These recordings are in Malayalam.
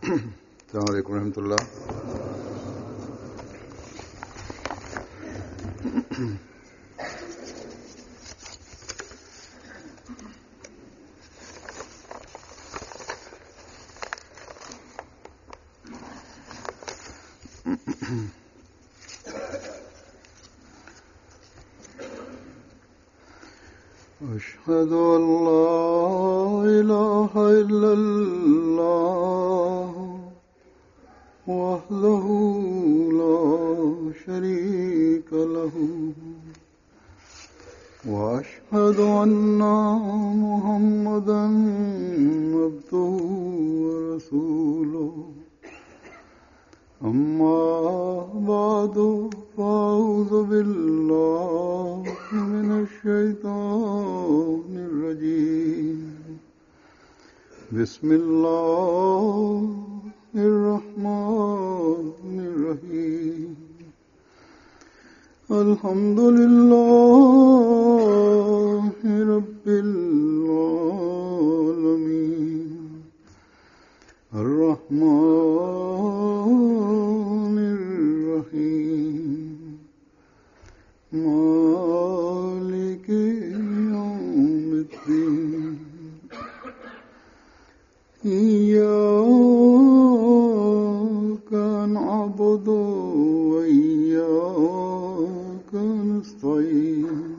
السلام عليكم ورحمة الله أشهد أن لا إله إلا الله وحده لا شريك له وأشهد أن محمدا عبده ورسوله أما بعد فأعوذ بالله من الشيطان الرجيم بسم الله الرحمن الرحيم الحمد لله رب العالمين الرحمن الرحيم مالك يوم الدين إياك نعبد وإياك نستعين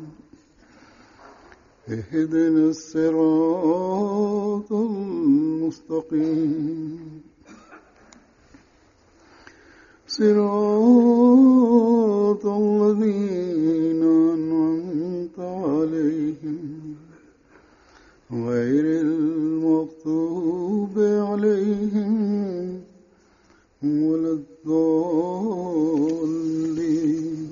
اهدنا الصراط المستقيم صراط الذين أنعمت عليهم غير المغضوب عليهم ولا الضالين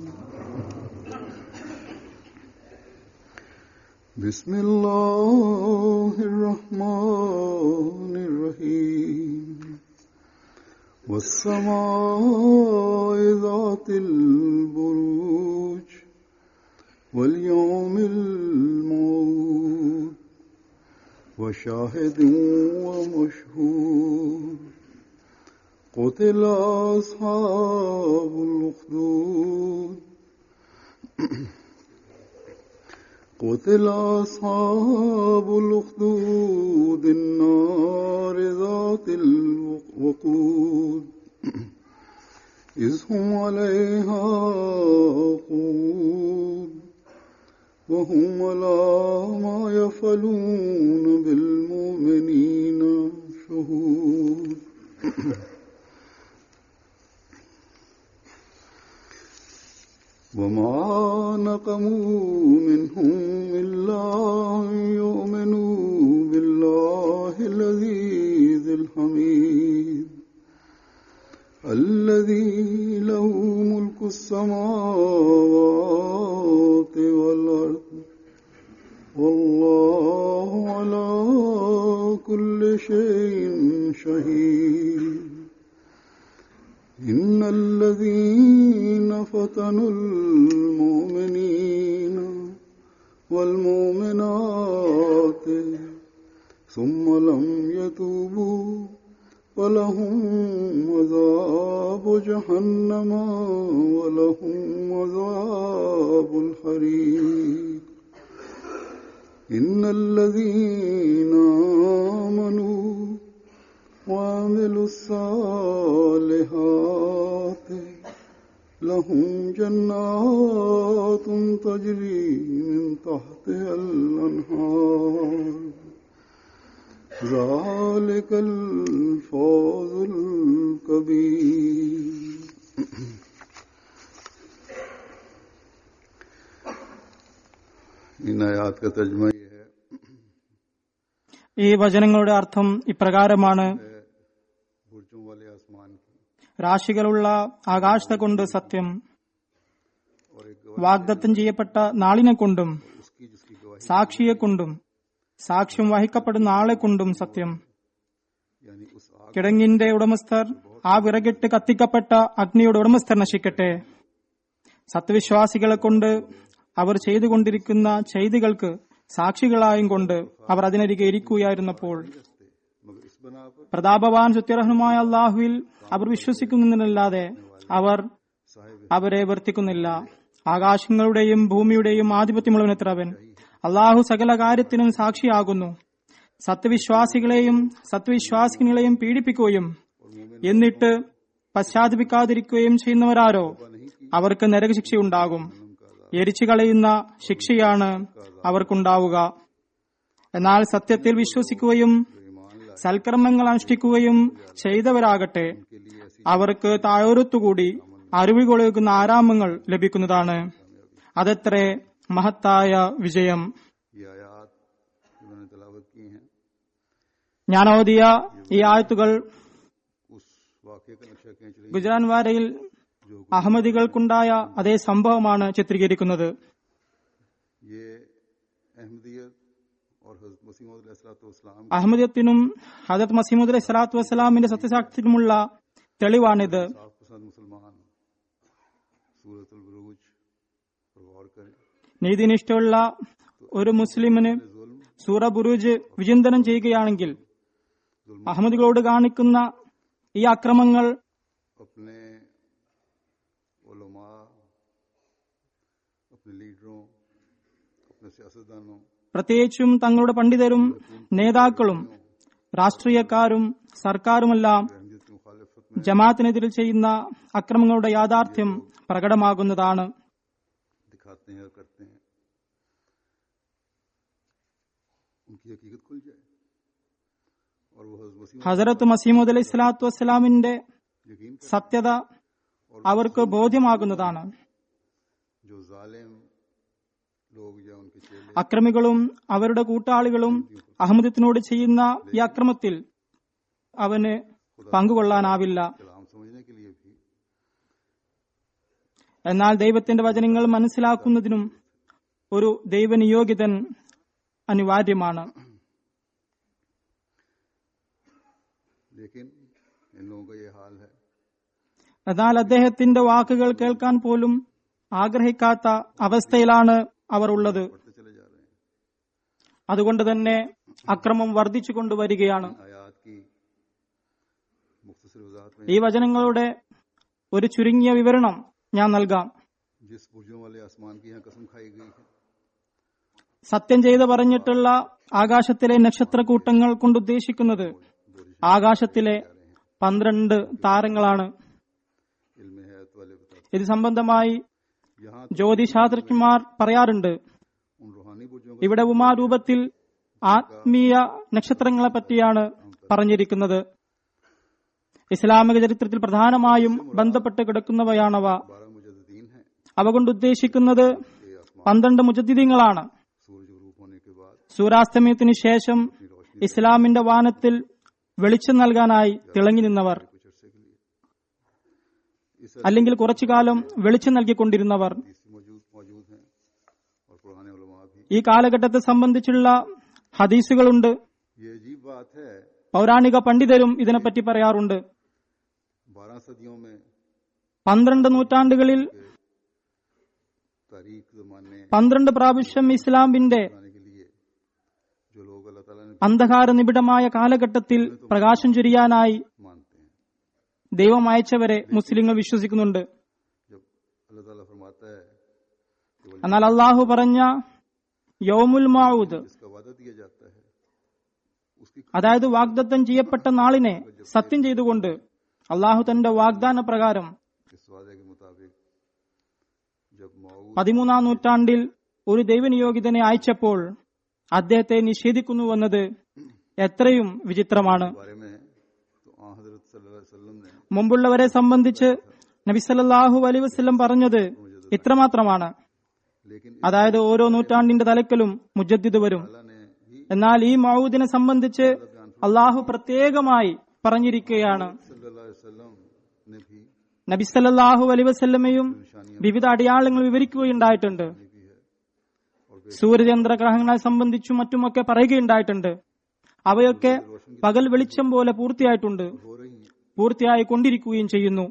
بسم الله الرحمن الرحيم والسماء ذات البروج واليوم الموعود وشاهد ومشهود قتل أصحاب الأخدود قتل أصحاب الأخدود النار ذات الوقود إذ هم عليها قود وهم على ما يفعلون بالمؤمنين شهود وما نقموا منهم إلا أن يؤمنوا بالله العزيز الحميد الذي له ملك السماوات والأرض والله على كل شيء شهيد إن الذين فتنوا المؤمنين والمؤمنات ثم لم يتوبوا فلهم عذاب جهنم ولهم عذاب الحريق إن الذين آمنوا وعملوا الصالحات لهم جنات تجري من تحتها الأنهار ذلك الفوز الكبير इन आयात का तर्जमा ये है ഈ വചനങ്ങളുടെ അർത്ഥം ഇപ്രകാരമാണ് बुर्जों वाले आसमान की രാശികളുള്ള ആകാശത്തെ കൊണ്ട് സത്യം और एक വാഗ്ദത്തം ചെയ്യപ്പെട്ട നാളിനെ കൊണ്ടും उसकी जिसकी गवाही സാക്ഷിയെ കൊണ്ടും സാക്ഷ്യം വഹിക്കപ്പെടുന്ന ആളെ കൊണ്ടും സത്യം यानी उस आग കിടങ്ങിന്റെ ഉടമസ്ഥർ ആ വിറകിട്ട് കത്തിക്കപ്പെട്ട അഗ്നിയുടെ ഉടമസ്ഥർ നശിക്കട്ടെ സത്യവിശ്വാസികളെ കൊണ്ട് അവർ ചെയ്തുകൊണ്ടിരിക്കുന്ന ചെയ്തികൾക്ക് സാക്ഷികളായും കൊണ്ട് അവർ അതിനരികെ ഇരിക്കുകയായിരുന്നപ്പോൾ बना पर പ്രതാപവാൻ സുത്യർഹനുമായ അള്ളാഹുവിൽ അവർ വിശ്വസിക്കുന്നതിനല്ലാതെ അവർ साहिब അവരെ വർത്തിക്കുന്നില്ല ആകാശങ്ങളുടെയും ഭൂമിയുടെയും ആധിപത്യമുള്ളവനത്ര അവൻ അള്ളാഹു സകല കാര്യത്തിനും സാക്ഷിയാകുന്നു സത്യവിശ്വാസികളെയും സത്യവിശ്വാസികളെയും പീഡിപ്പിക്കുകയും എന്നിട്ട് പശ്ചാത്തപിക്കാതിരിക്കുകയും ചെയ്യുന്നവരാരോ അവർക്ക് നരകശിക്ഷയുണ്ടാകും എരിച്ചു കളയുന്ന ശിക്ഷയാണ് അവർക്കുണ്ടാവുക എന്നാൽ സത്യത്തിൽ വിശ്വസിക്കുകയും സൽക്കർമ്മങ്ങൾ അനുഷ്ഠിക്കുകയും ചെയ്തവരാകട്ടെ അവർക്ക് താഴോരത്തുകൂടി അറിവ് കൊള്ളുന്ന ആരാമങ്ങൾ ലഭിക്കുന്നതാണ് അതത്രേ മഹത്തായ വിജയം ये आयात जो मैंने तलावत की हैं ഞാൻ ഓതിയ ഈ ആയത്തുകൾ उस वाक्य का नक्शा खींच रही ഗുജറാൻ വാരയിൽ അഹമ്മദികൾക്കുണ്ടായ അതേ സംഭവമാണ് ചിത്രീകരിക്കുന്നത് ये अहमदियत और हजरत मसीम इस्लाम അഹമ്മദിയത്തിനും ഹജത് മസീമുദ് അലൈഹി സ്വലാത്തു വസ്സലാമിന്റെ സത്യസാക്ഷ്യത്തിനുമുള്ള തെളിവാണിത് साफ पसंद मुसलमान सूरतुल बुरूज पर गौर करें നീതിനിഷ്ഠയുള്ള ഒരു മുസ്ലിമിന് जुल्म സൂറ ബുറൂജ് വിചിന്തനം ചെയ്യുകയാണെങ്കിൽ അഹമ്മദികളോട് കാണിക്കുന്ന ഈ അക്രമങ്ങൾ अपने उलमा अपने लीडरों अपने सियासतदानों പ്രത്യേകിച്ചും തങ്ങളുടെ പണ്ഡിതരും നേതാക്കളും രാഷ്ട്രീയക്കാരും സർക്കാരുമെല്ലാം अहमदियत की मुखालफत में ജമാഅത്തിനെതിരെ ചെയ്യുന്ന അക്രമങ്ങളുടെ യാഥാർത്ഥ്യം പ്രകടമാകുന്നതാണ് दिखाते हैं और करते हैं उनकी हकीकत खुल जाए और वो हजरत मसीह ഹസരത്ത് മസീമുദ് അലൈഹി സ്വലാത്തു വസ്സലാമിന്റെ यकीन कर സത്യത അവർക്ക് ബോധ്യമാകുന്നതാണ് जो जालिम लोग या उनके चेले അക്രമികളും അവരുടെ കൂട്ടാളികളും അഹമ്മദത്തിനോട് ചെയ്യുന്ന ഈ അക്രമത്തിൽ അവന് പങ്കുകൊള്ളാനാവില്ല कलाम समझने के लिए भी എന്നാൽ ദൈവത്തിന്റെ വചനങ്ങൾ മനസ്സിലാക്കുന്നതിനും ഒരു ദൈവനിയോഗിതൻ അനിവാര്യമാണ് लेकिन इन लोगों का ये हाल है എന്നാൽ അദ്ദേഹത്തിന്റെ വാക്കുകൾ കേൾക്കാൻ പോലും ആഗ്രഹിക്കാത്ത അവസ്ഥയിലാണ് അവർ ഉള്ളത് बढ़ते चले जा रहे हैं അതുകൊണ്ട് തന്നെ അക്രമം വർദ്ധിച്ചു കൊണ്ടുവരികയാണ് आयात की मुख्तसर वजाहत में ഈ വചനങ്ങളുടെ ഒരു ചുരുങ്ങിയ വിവരണം ഞാൻ നൽകാം जिस बुर्जों वाले आसमान की यहाँ कसम खाई गई है സത്യം ചെയ്ത് പറഞ്ഞിട്ടുള്ള ആകാശത്തിലെ നക്ഷത്രക്കൂട്ടങ്ങൾ കൊണ്ട് ഉദ്ദേശിക്കുന്നത് ആകാശത്തിലെ പന്ത്രണ്ട് താരങ്ങളാണ് इल्म हैत वाले बताते ഇത് സംബന്ധമായി हैं। यहाँ ജ്യോതിശാസ്ത്രജ്ഞന്മാർ പറയാറുണ്ട് उन रूहानी बुर्जों ഇവിടെ ഉമാരൂപത്തിൽ ആത്മീയ നക്ഷത്രങ്ങളെ പറ്റിയാണ് പറഞ്ഞിരിക്കുന്നത് ഇസ്ലാമിക ചരിത്രത്തിൽ പ്രധാനമായും ബന്ധപ്പെട്ട് കിടക്കുന്നവയാണവ का बारह मुजद्दीन हैं അവ കൊണ്ട് ഉദ്ദേശിക്കുന്നത് ये आसमान പന്ത്രണ്ട് മുജദ്ദിദീങ്ങളാണ് सूरज ग्रूप होने के बाद സൂര്യാസ്തമയത്തിന് ശേഷം ഇസ്ലാമിന്റെ വാനത്തിൽ വെളിച്ചം നൽകാനായി തിളങ്ങി നിന്നവർ कुछ अरसे के लिए इस അല്ലെങ്കിൽ കുറച്ചു കാലം വെളിച്ചം നൽകിക്കൊണ്ടിരുന്നവർ हदीस मौजूद मौजूद हैं और पुराने उलमा भी ഈ കാലഘട്ടത്തെ സംബന്ധിച്ചുള്ള ഹദീസുകളുണ്ട് ये अजीब बात है പൗരാണിക പണ്ഡിതരും ഇതിനെപ്പറ്റി പറയാറുണ്ട് बारह सदियों में പന്ത്രണ്ട് നൂറ്റാണ്ടുകളിൽ तारीख जमाने പന്ത്രണ്ട് പ്രാവശ്യം ഇസ്ലാമിന്റെ बनाने के लिए जो लोग अल्लाह ताला ने അന്ധകാര നിബിഡമായ കാലഘട്ടത്തിൽ പ്രകാശം ചൊരിയാനായി मानते हैं ദൈവം അയച്ചവരെ മുസ്ലിങ്ങൾ വിശ്വസിക്കുന്നുണ്ട് जब अल्लाह ताला फरमाता है कि वो എന്നാൽ അള്ളാഹു പറഞ്ഞ യൗമുൽ മാഊദ് जिसका वादा दिया जाता है उसकी അതായത് വാഗ്ദത്തം ചെയ്യപ്പെട്ട നാളിനെ സത്യം ചെയ്തുകൊണ്ട് അള്ളാഹു തന്റെ വാഗ്ദാന പ്രകാരം इस वादे के मुताबिक जब मऊद പതിമൂന്നാം നൂറ്റാണ്ടിൽ ഒരു ദൈവനിയോഗിതനെ അയച്ചപ്പോൾ അദ്ദേഹത്തെ നിഷേധിക്കുന്നുവെന്നത് എത്രയും വിചിത്രമാണ് के बारे में तो आ हजरत सल्लल्लाहु अलैहि वसल्लम ने മുമ്പുള്ളവരെ സംബന്ധിച്ച് നബി സല്ലല്ലാഹു അലൈഹി വസല്ലം പറഞ്ഞത് ഇത്രമാത്രമാണ് लेकिन അതായത് ഓരോ നൂറ്റാണ്ടിന്റെ തലക്കലും മുജദ്ദിദ് വരും अल्लाह ने ही എന്നാൽ ഈ മൗദിനെ സംബന്ധിച്ച് അള്ളാഹു പ്രത്യേകമായി പറഞ്ഞിരിക്കുകയാണ് सल्लल्लाहु अलैहि वसल्लम ने भी നബി സല്ലല്ലാഹു അലൈഹി വസല്ലമയും വിവിധ അടയാളങ്ങൾ വിവരിക്കുകയുണ്ടായിട്ടുണ്ട് भी है और वे സൂര്യചന്ദ്രഗ്രഹങ്ങളെ സംബന്ധിച്ചും മറ്റുമൊക്കെ പറയുകയുണ്ടായിട്ടുണ്ട് അവയൊക്കെ പകൽ വെളിച്ചം പോലെ പൂർത്തിയായിട്ടുണ്ട് हो रही हैं പൂർത്തിയായി കൊണ്ടിരിക്കുകയും ചെയ്യുന്നു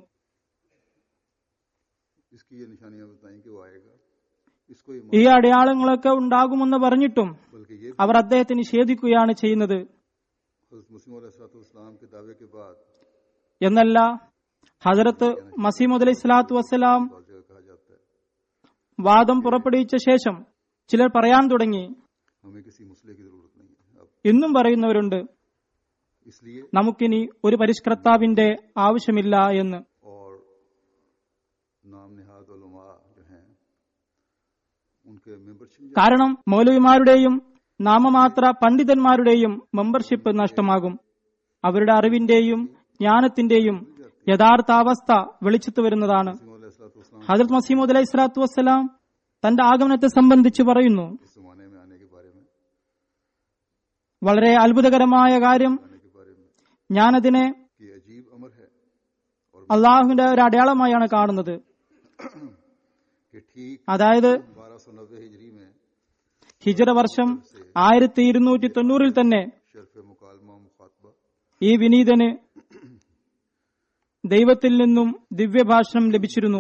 इसकी ये निशानियां बताएं कि वो आएगा इसको ये ഈ അടയാളങ്ങളൊക്കെ ഉണ്ടാകുമെന്ന് പറഞ്ഞിട്ടും बल्कि ये അവർ അദ്ദേഹത്തെ നിഷേധിക്കുകയാണ് ചെയ്യുന്നത് हज़रत मुस्लिम अलैहिस्सलाम के दावे के बाद എന്നല്ല ഹജറത്ത് മസീമുദ് അലൈഹി സ്വലാത്തു വസ്സലാം और जगह कहा जाता है വാദം പുറപ്പെടുവിച്ച ശേഷം ചിലർ പറയാൻ തുടങ്ങി हमें किसी मुसले की जरूरत नहीं है अब ഇന്നും പറയുന്നവരുണ്ട് इसलिए നമുക്കിനി ഒരു പരിഷ്കർത്താവിന്റെ ആവശ്യമില്ല എന്ന് और नाम निहाद उलमा जो हैं उनके मेंबरशिप കാരണം മൗലവിമാരുടെയും നാമമാത്ര പണ്ഡിതന്മാരുടെയും മെമ്പർഷിപ്പ് നഷ്ടമാകും അവരുടെ അറിവിന്റെയും ജ്ഞാനത്തിന്റെയും യഥാർത്ഥ അവസ്ഥ വെളിച്ചത്ത് വരുന്നതാണ് अलैहिस्सलाम ഹജറത് മസീമുദ് അലൈഹി സ്വലാത്തു വസ്സലാം തന്റെ ആഗമനത്തെ സംബന്ധിച്ച് പറയുന്നു इस जमाने में आने के बारे में വളരെ അത്ഭുതകരമായ കാര്യം आने के बारे में ഞാനതിനെ कि अजीब अमर है और അള്ളാഹുവിന്റെ ഒരു അടയാളമായാണ് കാണുന്നത് कि ठीक അതായത് बारह सौ नब्बे हिजरी में ഹിജറ വർഷം ആയിരത്തി ഇരുന്നൂറ്റി തൊണ്ണൂറിൽ തന്നെ शरफ मुकालमा मुखातबा ഈ വിനീതന് ദൈവത്തിൽ നിന്നും ദിവ്യഭാഷണം ലഭിച്ചിരുന്നു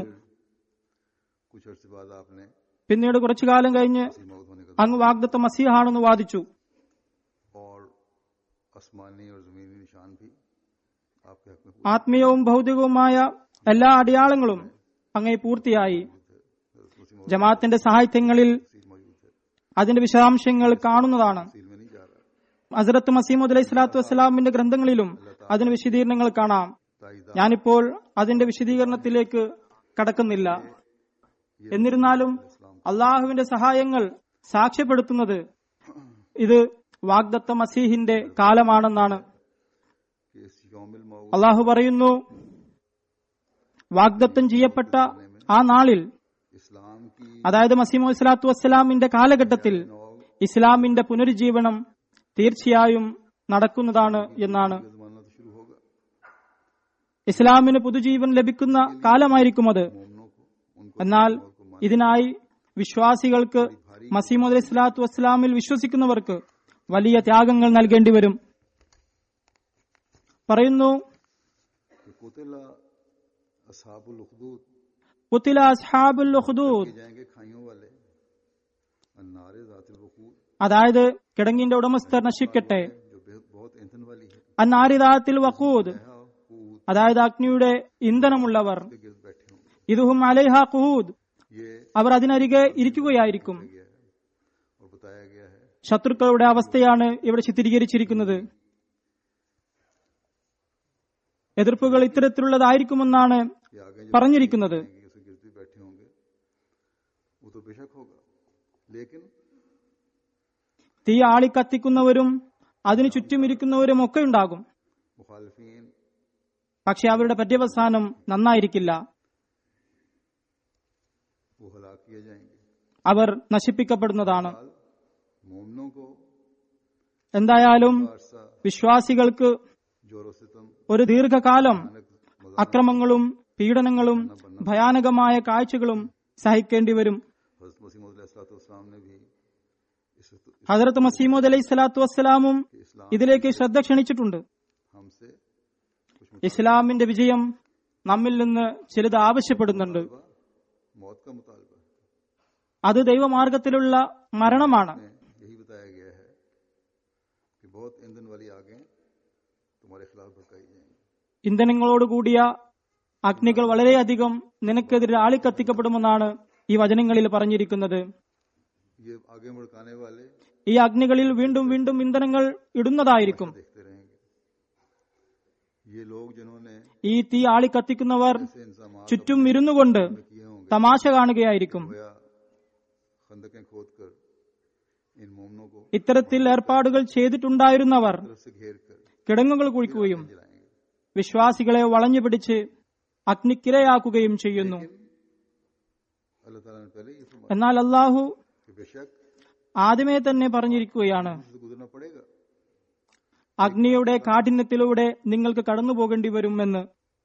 कुछ अर्से बाद आपने പിന്നീട് കുറച്ചു കാലം കഴിഞ്ഞ് इसी मौत होने का അങ്ങ് വാഗ്ദത്ത മസീഹാണെന്ന് വാദിച്ചു और आसमानी और जमीनी निशान भी आपके हक में पूरे ആത്മീയവും ഭൗതികവുമായ എല്ലാ അടയാളങ്ങളും അങ്ങേ പൂർത്തിയായി हज़रत मुस्लिम ജമാഅത്തിന്റെ സാഹിത്യങ്ങളിൽ तफसील मौजूद है അതിന്റെ വിശദാംശങ്ങൾ കാണുന്നതാണ് तफसील में नहीं जा रहा ഹസരത്ത് മസീമുദ് അലൈഹി സ്വലാത്തു വസ്സലാമിന്റെ ഗ്രന്ഥങ്ങളിലും അതിന് വിശദീകരണങ്ങൾ കാണാം ताइदा ഞാനിപ്പോൾ അതിന്റെ വിശദീകരണത്തിലേക്ക് കടക്കുന്നില്ല എന്നിരുന്നാലും അള്ളാഹുവിന്റെ സഹായങ്ങൾ സാക്ഷ്യപ്പെടുത്തുന്നത് ഇത് വാഗ്ദത്ത മസീഹിന്റെ കാലമാണെന്നാണ് कि इस यौमिल मऊ അള്ളാഹു പറയുന്നു വാഗ്ദത്തം ചെയ്യപ്പെട്ട ആ നാളിൽ इस्लाम की അതായത് മസീമു സ്വലാത്തു വസ്സലാമിന്റെ കാലഘട്ടത്തിൽ ഇസ്ലാമിന്റെ പുനരുജ്ജീവനം തീർച്ചയായും നടക്കുന്നതാണ് എന്നാണ് ये जमाना तो शुरू होगा ഇസ്ലാമിന് പുതുജീവൻ ലഭിക്കുന്ന കാലമായിരിക്കും അത് मोमनों को उनको എന്നാൽ ഇതിനായി വിശ്വാസികൾക്ക് മസീമുദ് അലൈഹി സ്വലാത്തു വസ്സലാമിൽ വിശ്വസിക്കുന്നവർക്ക് വലിയ ത്യാഗങ്ങൾ നൽകേണ്ടി വരും പറയുന്നു कि कुतिला असहाबुल उखदूद കുത്തില അസ്ഹാബുൽ ഉഖ്ദൂദ് किए जाएंगे खाइयों वाले अन्नारे जातिल वकूद അതായത് കിടങ്ങിന്റെ ഉടമസ്ഥർ നശിക്കട്ടെ जो बेहद- बहुत ईंधन वाली है അന്നാരിദാത്തിൽ വഖൂദ് यह कूद അതായത് അഗ്നിയുടെ ഇന്ധനമുള്ളവർ के गिर्द बैठे होंगे ഇതുഹും അലൈഹ കുഹൂദ് ये അവർ അതിനരികെ ഇരിക്കുകയായിരിക്കും गया है और बताया गया है ശത്രുക്കളുടെ അവസ്ഥയാണ് ഇവിടെ ചിത്രീകരിച്ചിരിക്കുന്നത് എതിർപ്പുകൾ ഇത്തരത്തിലുള്ളതായിരിക്കുമെന്നാണ് कि आगे जो പറഞ്ഞിരിക്കുന്നത് कि उसके गिर्द भी बैठे होंगे वो तो बेशक होगा लेकिन തീ ആളിക്കത്തിക്കുന്നവരും അതിനു ചുറ്റുമിരിക്കുന്നവരും ഒക്കെ ഉണ്ടാകും मुखालफीन പക്ഷെ അവരുടെ പര്യവസാനം നന്നായിരിക്കില്ല वो हलाक किए जाएंगे അവർ നശിപ്പിക്കപ്പെടുന്നതാണ് हाल मोमनों को എന്തായാലും अरसा വിശ്വാസികൾക്ക് जोरो सितम ഒരു ദീർഘകാലം अचानक मजा അക്രമങ്ങളും പീഡനങ്ങളും ഭയാനകമായ കാഴ്ചകളും സഹിക്കേണ്ടി വരും हजरत मसीम अलैहिस्सलाम ने भी इस ഹജറത്ത് മസീമൂദ് അലൈഹി സ്വലാത്തു വസ്സലാമും कि इस्लाम ഇതിലേക്ക് ശ്രദ്ധ ക്ഷണിച്ചിട്ടുണ്ട് हमसे कुछ ഇസ്ലാമിന്റെ വിജയം നമ്മിൽ നിന്ന് ചിലത് ആവശ്യപ്പെടുന്നുണ്ട് मुतालबा मौत का मुतालबा അത് ദൈവമാർഗത്തിലുള്ള മരണമാണ് में यही बताया गया है कि बहुत ईंधन वाली आगे तुम्हारे खिलाफ भड़काई जाएंगी ഇന്ധനങ്ങളോട് കൂടിയ അഗ്നികൾ വളരെയധികം നിനക്കെതിരെ ആളിക്കത്തിക്കപ്പെടുമെന്നാണ് ഈ വചനങ്ങളിൽ പറഞ്ഞിരിക്കുന്നത് ये आगे भड़काने वाले ഈ അഗ്നികളിൽ വീണ്ടും വീണ്ടും ഇന്ധനങ്ങൾ ഇടുന്നതായിരിക്കും देखते रहेंगे ये लोग जिन्होंने ഈ തീ ആളിക്കത്തിക്കുന്നവർ ऐसे इंसाम ചുറ്റും ഇരുന്നുകൊണ്ട് किए होंगे തമാശ കാണുകയായിരിക്കും गोया खंदकें खोद कर इन मोमनों को ഇത്തരത്തിൽ ഏർപ്പാടുകൾ ചെയ്തിട്ടുണ്ടായിരുന്നവർ तरफ से घेर कर കിടങ്ങുകൾ കുഴിക്കുകയും जलाएंगे വിശ്വാസികളെ വളഞ്ഞു പിടിച്ച് അഗ്നിക്കിരയാക്കുകയും ചെയ്യുന്നു अल्लाह ताला ने पहले ये फरमाया എന്നാൽ അള്ളാഹു कि बेशक ആദ്യമേ തന്നെ പറഞ്ഞിരിക്കുകയാണ് इससे गुजरना पड़ेगा അഗ്നിയുടെ കാഠിന്യത്തിലൂടെ നിങ്ങൾക്ക് കടന്നു പോകേണ്ടി വരുമെന്ന്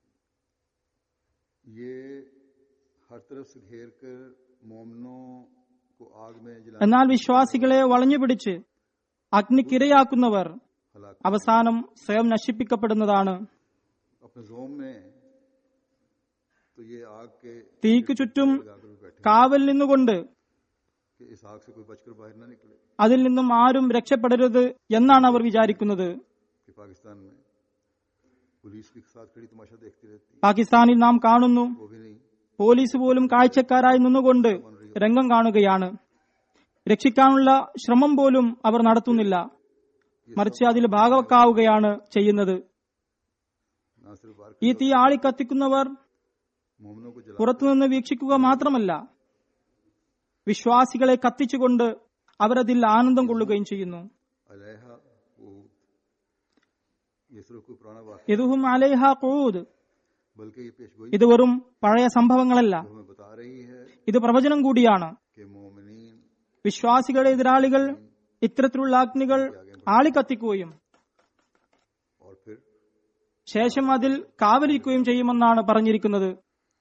ये हर तरफ से घेर कर मोमनों को आग में जला എന്നാൽ വിശ്വാസികളെ വളഞ്ഞു പിടിച്ച് അഗ്നിക്കിരയാക്കുന്നവർ हलाक അവസാനം സ്വയം നശിപ്പിക്കപ്പെടുന്നതാണ് अपने जोम में तो ये आग के തീക്ക് ചുറ്റും लगाकर भी बैठे കാവൽ നിന്നുകൊണ്ട് कि इस आग से कोई बचकर बाहर ना निकले അതിൽ നിന്നും ആരും രക്ഷപ്പെടരുത് എന്നാണ് അവർ വിചാരിക്കുന്നത് कि पाकिस्तान में पुलिस भी साथ खड़ी तमाशा देखती रहती പാകിസ്ഥാനിൽ നാം കാണുന്നു वो भी नहीं പോലീസ് പോലും കാഴ്ചക്കാരായി നിന്നുകൊണ്ട് രംഗം കാണുകയാണ് രക്ഷിക്കാനുള്ള ശ്രമം പോലും അവർ നടത്തുന്നില്ല മറിച്ച് അതിൽ ഭാഗവക്കാവുകയാണ് ചെയ്യുന്നത് ना सिर्फ बाहर ഈ തീ ആളിക്കത്തിക്കുന്നവർ मोमनों को जला പുറത്തുനിന്ന് വീക്ഷിക്കുക മാത്രമല്ല വിശ്വാസികളെ കത്തിച്ചുകൊണ്ട് അവരതിൽ ആനന്ദം കൊള്ളുകയും ചെയ്യുന്നു अलहा वो ये सिर्फ कोई पुराना वाक्य ഇതുഹും അലൈഹ ഖൂദ് बल्कि ये पेशगोई ഇത് വെറും പഴയ സംഭവങ്ങളല്ല जो हमें बता रही है ഇത് പ്രവചനം കൂടിയാണ് कि मोमिनीन വിശ്വാസികളുടെ എതിരാളികൾ ഇത്തരത്തിലുള്ള അഗ്നികൾ ആളിക്കത്തിക്കുകയും और फिर ശേഷം അതിൽ കാവലിരിക്കുകയും ചെയ്യുമെന്നാണ് പറഞ്ഞിരിക്കുന്നത്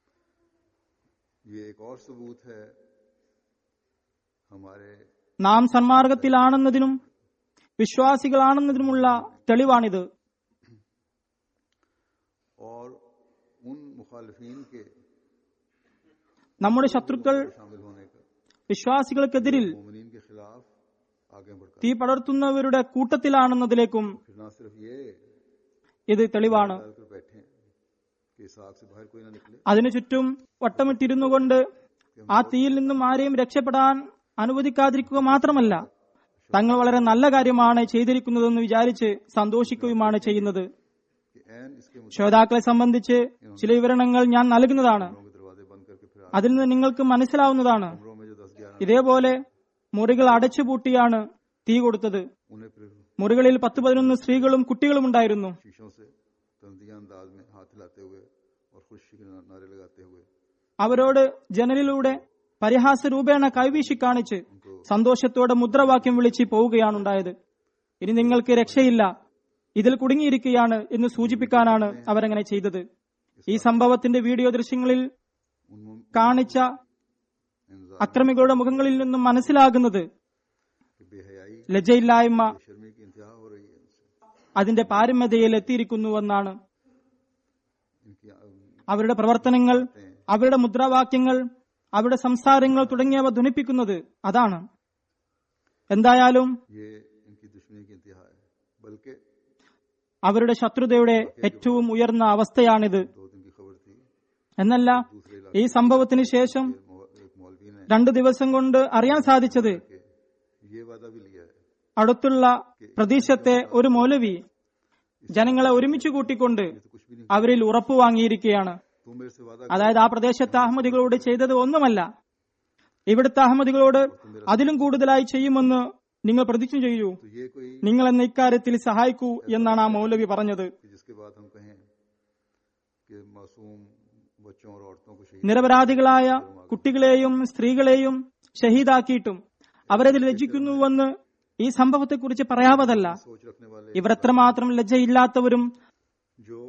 ये एक और सबूत है हमारे നാം സന്മാർഗത്തിലാണെന്നതിനും വിശ്വാസികളാണെന്നതിനുമുള്ള തെളിവാണിത് और उन मुखालिफिन के നമ്മുടെ ശത്രുക്കൾ शामिल होने का വിശ്വാസികൾക്കെതിരിൽ मोमिनीन के खिलाफ आगे बढ़कर തീ പടർത്തുന്നവരുടെ കൂട്ടത്തിലാണെന്നതിലേക്കും फिर ना सिर्फ ये ഇത് തെളിവാണ് डालकर बैठे हैं कि इस आग से बाहर कोई ना निकले അതിനു ചുറ്റും വട്ടമിട്ടിരുന്നു കൊണ്ട് ആ തീയിൽ നിന്നും ആരെയും രക്ഷപ്പെടാൻ അനുവദിക്കാതിരിക്കുക മാത്രമല്ല തങ്ങൾ വളരെ നല്ല കാര്യമാണ് ചെയ്തിരിക്കുന്നതെന്ന് വിചാരിച്ച് സന്തോഷിക്കുകയുമാണ് ചെയ്യുന്നത് कि एन इसके मुताबिक ശ്രോതാക്കളെ സംബന്ധിച്ച് ചില വിവരണങ്ങൾ ഞാൻ നൽകുന്നതാണ് कमरों के दरवाजे बंद करके फिर അതിൽ നിന്ന് നിങ്ങൾക്ക് മനസ്സിലാവുന്നതാണ് कमरों में जो दस ग्यारह ഇതേപോലെ മുറികൾ അടച്ചുപൂട്ടിയാണ് തീ കൊടുത്തത് उन्हें फिर മുറികളിൽ പത്ത് പതിനൊന്ന് സ്ത്രീകളും കുട്ടികളും ഉണ്ടായിരുന്നു शीशों से तंजिया अंदाज में हाथ हिलाते हुए और खुशी के ना- नारे लगाते हुए അവരോട് ജനലിലൂടെ പരിഹാസ രൂപേണ കൈവീശി കാണിച്ച് സന്തോഷത്തോടെ മുദ്രാവാക്യം വിളിച്ച് പോവുകയാണുണ്ടായത് ഇനി നിങ്ങൾക്ക് രക്ഷയില്ല ഇതിൽ കുടുങ്ങിയിരിക്കുകയാണ് എന്ന് സൂചിപ്പിക്കാനാണ് അവരങ്ങനെ ചെയ്തത് ഈ സംഭവത്തിന്റെ വീഡിയോ ദൃശ്യങ്ങളിൽ उन मुम- കാണിച്ച इंतजार അക്രമികളുടെ മുഖങ്ങളിൽ നിന്നും മനസ്സിലാകുന്നത് की बेहयाई ലജ്ജയില്ലായ്മ शर्मी की इंतहा हो रही है इनसे അതിന്റെ പാരമ്യതയിൽ എത്തിയിരിക്കുന്നുവെന്നാണ് इनकी अम, അവരുടെ പ്രവർത്തനങ്ങൾ അവരുടെ മുദ്രാവാക്യങ്ങൾ അവരുടെ സംസാരങ്ങൾ തുടങ്ങിയവ ധ്വനിപ്പിക്കുന്നത് അതാണ് എന്തായാലും ये इनकी दुश्मनी की इंतहा है बल्कि അവരുടെ ശത്രുതയുടെ ഏറ്റവും ഉയർന്ന അവസ്ഥയാണിത് दो दिन की खबर थी എന്നല്ല दूसरे ഈ സംഭവത്തിന് ശേഷം इलाके मौ- एक मौलवी ने രണ്ടു ദിവസം കൊണ്ട് അറിയാൻ സാധിച്ചത് कि ये वादा भी लिया है അടുത്തുള്ള പ്രദേശത്തെ ഒരു മൗലവി ജനങ്ങളെ ഒരുമിച്ച് കൂട്ടിക്കൊണ്ട് ये तो कुछ भी नहीं അവരിൽ ഉറപ്പു വാങ്ങിയിരിക്കുകയാണ് तुम मेरे से वादा അതായത് ആ പ്രദേശത്തെ അഹമ്മദികളോട് ചെയ്തത് ഒന്നുമല്ല ഇവിടുത്തെ അഹമ്മദികളോട് അതിലും കൂടുതലായി ചെയ്യുമെന്ന് നിങ്ങൾ പ്രതിജ്ഞ ചെയ്യൂ तो ये कोई നിങ്ങൾ എന്ന ഇക്കാര്യത്തിൽ സഹായിക്കൂ എന്നാണ് ആ മൗലവി പറഞ്ഞത് कि जिसके बाद हम कहें कि मासूम बच्चों और औरतों को शहीद നിരപരാധികളായ കുട്ടികളെയും സ്ത്രീകളെയും ഷഹീദാക്കിയിട്ടും അവരതിൽ ലജ്ജിക്കുന്നുവെന്ന് ഈ സംഭവത്തെക്കുറിച്ച് പറയാവതല്ല सोच रखने वाले ഇവർ എത്രമാത്രം ലജ്ജയില്ലാത്തവരും जो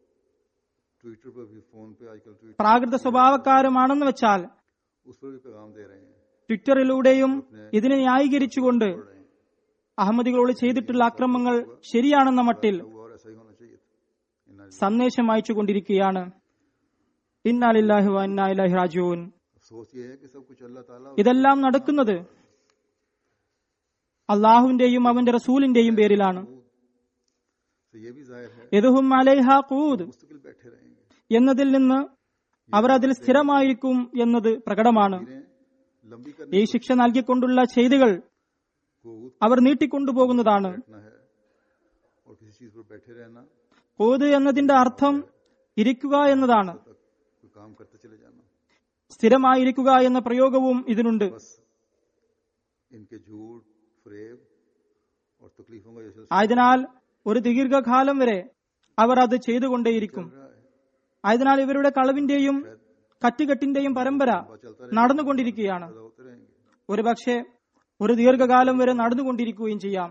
ट्विटर पर भी फोन पे आजकल ट्वीट പ്രാകൃത സ്വഭാവക്കാരുമാണെന്ന് വെച്ചാൽ उस पर भी पैगाम दे रहे हैं ട്വിറ്ററിലൂടെയും ഇതിനെ ന്യായീകരിച്ചുകൊണ്ട് पढ़ रहे हैं അഹമ്മദികളോട് ചെയ്തിട്ടുള്ള അക്രമങ്ങൾ ശരിയാണെന്ന മട്ടിൽ वो और ऐसा ही होना चाहिए था इन्ना സന്ദേശം അയച്ചുകൊണ്ടിരിക്കുകയാണ് ഇന്നാലില്ലാഹി വ ഇന്നാ ഇലൈഹി റാജിഊൻ अफसोस ये है कि सब कुछ अल्लाह ताला ഇതെല്ലാം നടക്കുന്നത് അള്ളാഹുവിന്റെയും അവന്റെ റസൂലിന്റെയും പേരിലാണ് से ये भी जाहिर है യദുഹും അലൈഹ ഖൂദ് मुस्तकिल बैठे रहेंगे എന്നതിൽ നിന്ന് അവർ അതിൽ സ്ഥിരമായിരിക്കും എന്നത് പ്രകടമാണ് फिरें लंबी करने ഈ ശിക്ഷ നൽകിക്കൊണ്ടുള്ള ചെയ്തികൾ को ऊद അവർ നീട്ടിക്കൊണ്ടുപോകുന്നതാണ് बैठना है और किसी चीज पर बैठे रहना ഖൂദ് എന്നതിന്റെ അർത്ഥം ഇരിക്കുക എന്നതാണ് तक कोई काम करते चले जाना സ്ഥിരമായിരിക്കുക എന്ന പ്രയോഗവും ഇതിനുണ്ട് बस इनके झूठ फरेब और तकलीफों का जैसे ആയതിനാൽ ഒരു ദീർഘകാലം വരെ അവർ അത് ചെയ്തുകൊണ്ടേയിരിക്കും चल रहा है ആയതിനാൽ ഇവരുടെ കളവിന്റെയും കറ്റുകെട്ടിന്റെയും പരമ്പര चलता നടന്നുകൊണ്ടിരിക്കുകയാണ് पैदा होते रहेंगे ഒരു പക്ഷേ ഒരു ദീർഘകാലം വരെ നടന്നുകൊണ്ടിരിക്കുകയും ചെയ്യാം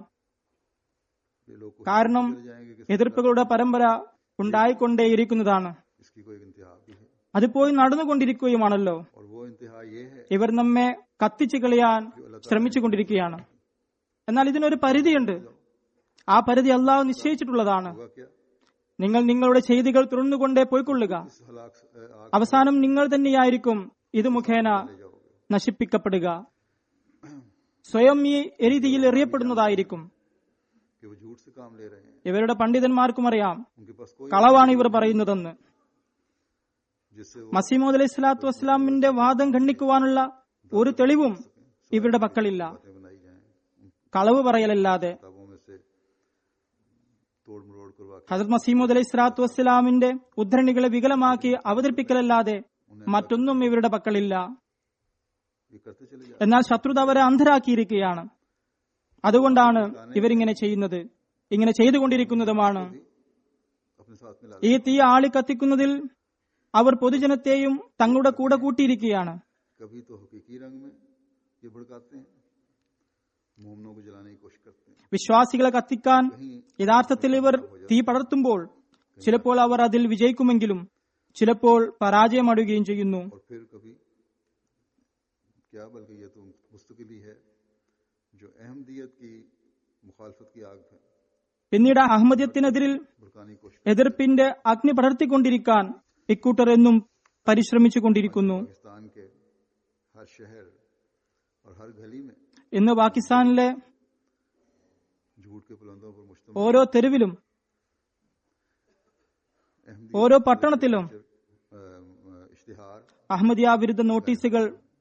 ये लोग कोशिश കാരണം चले जाएंगे कि എതിർപ്പുകളുടെ പരമ്പര ഉണ്ടായിക്കൊണ്ടേയിരിക്കുന്നതാണ് इसकी कोई इंतहा भी है അതിപ്പോയി നടന്നുകൊണ്ടിരിക്കുകയുമാണല്ലോ और वो इंतहा ये है ഇവർ നമ്മെ കത്തിച്ചു കളയാൻ ശ്രമിച്ചുകൊണ്ടിരിക്കുകയാണ് എന്നാൽ ഇതിനൊരു പരിധിയുണ്ട് ആ പരിധി അള്ളാഹു നിശ്ചയിച്ചിട്ടുള്ളതാണ് होगा क्या നിങ്ങൾ നിങ്ങളുടെ ചെയ്തികൾ തുറന്നുകൊണ്ടേ പോയിക്കൊള്ളുക इस हलाक से- अ, आग അവസാനം നിങ്ങൾ തന്നെയായിരിക്കും ഇത് മുഖേന ले जाओगे നശിപ്പിക്കപ്പെടുക സ്വയം ഈ എരിതിയിൽ എറിയപ്പെടുന്നതായിരിക്കും कि वो झूठ से काम ले रहे हैं ഇവരുടെ പണ്ഡിതന്മാർക്കും അറിയാം उनके पास कोई കളവാണ് ഇവർ പറയുന്നതെന്ന് जिससे वो മസീമോദ് അലൈഹി സ്വലാത്തു വസ്സലാമിന്റെ വാദം ഖണ്ഡിക്കുവാനുള്ള ഒരു തെളിവും ഇവരുടെ പക്കലില്ല बातें बनाई जाएं उन കളവ് പറയലല്ലാതെ किताबों में से तोड़ मरोड़ करवा के ഹസരത് മസീമോദ് അലൈഹി സ്വലാത്തു വസ്സലാമിന്റെ ഉദ്ധരണികളെ വികലമാക്കി അവതരിപ്പിക്കലല്ലാതെ മറ്റൊന്നും ഇവരുടെ പക്കലില്ല ये करते चले जाते എന്നാൽ ശത്രുത അവരെ അന്ധരാക്കിയിരിക്കുകയാണ് അതുകൊണ്ടാണ് ഇവരിങ്ങനെ ചെയ്യുന്നത് ഇങ്ങനെ ചെയ്തുകൊണ്ടിരിക്കുന്നതുമാണ് अपने साथ में ला ഈ തീ ആളി കത്തിക്കുന്നതിൽ അവർ പൊതുജനത്തെയും തങ്ങളുടെ കൂടെ കൂട്ടിയിരിക്കുകയാണ് कभी तो हकीकी रंग में ये भड़काते हैं मोमनों को जलाने की कोशिश करते हैं വിശ്വാസികളെ കത്തിക്കാൻ कहीं യഥാർത്ഥത്തിൽ ഇവർ തീ പടർത്തുമ്പോൾ ചിലപ്പോൾ അവർ അതിൽ വിജയിക്കുമെങ്കിലും ചിലപ്പോൾ പരാജയമടുകയും ചെയ്യുന്നു और फिर कभी क्या बल्कि ये तो मुस्तकिली है जो अहमदियत की मुखालफत की आग है പിന്നീട് അഹമ്മദിയത്തിനെതിരിൽ भड़काने की कोशिश എതിർപ്പിന്റെ അഗ്നി പടർത്തിക്കൊണ്ടിരിക്കാൻ ഇക്കൂട്ടർ എന്നും പരിശ്രമിച്ചു കൊണ്ടിരിക്കുന്നു पाकिस्तान के हर शहर और हर गली में ഇന്ന് പാകിസ്ഥാനിലെ झूठ के बुलंदों पर मुश्तमिल ഓരോ തെരുവിലും अहमदी ഓരോ പട്ടണത്തിലും इश्तिहार അഹമ്മദിയ വിരുദ്ധ നോട്ടീസുകൾ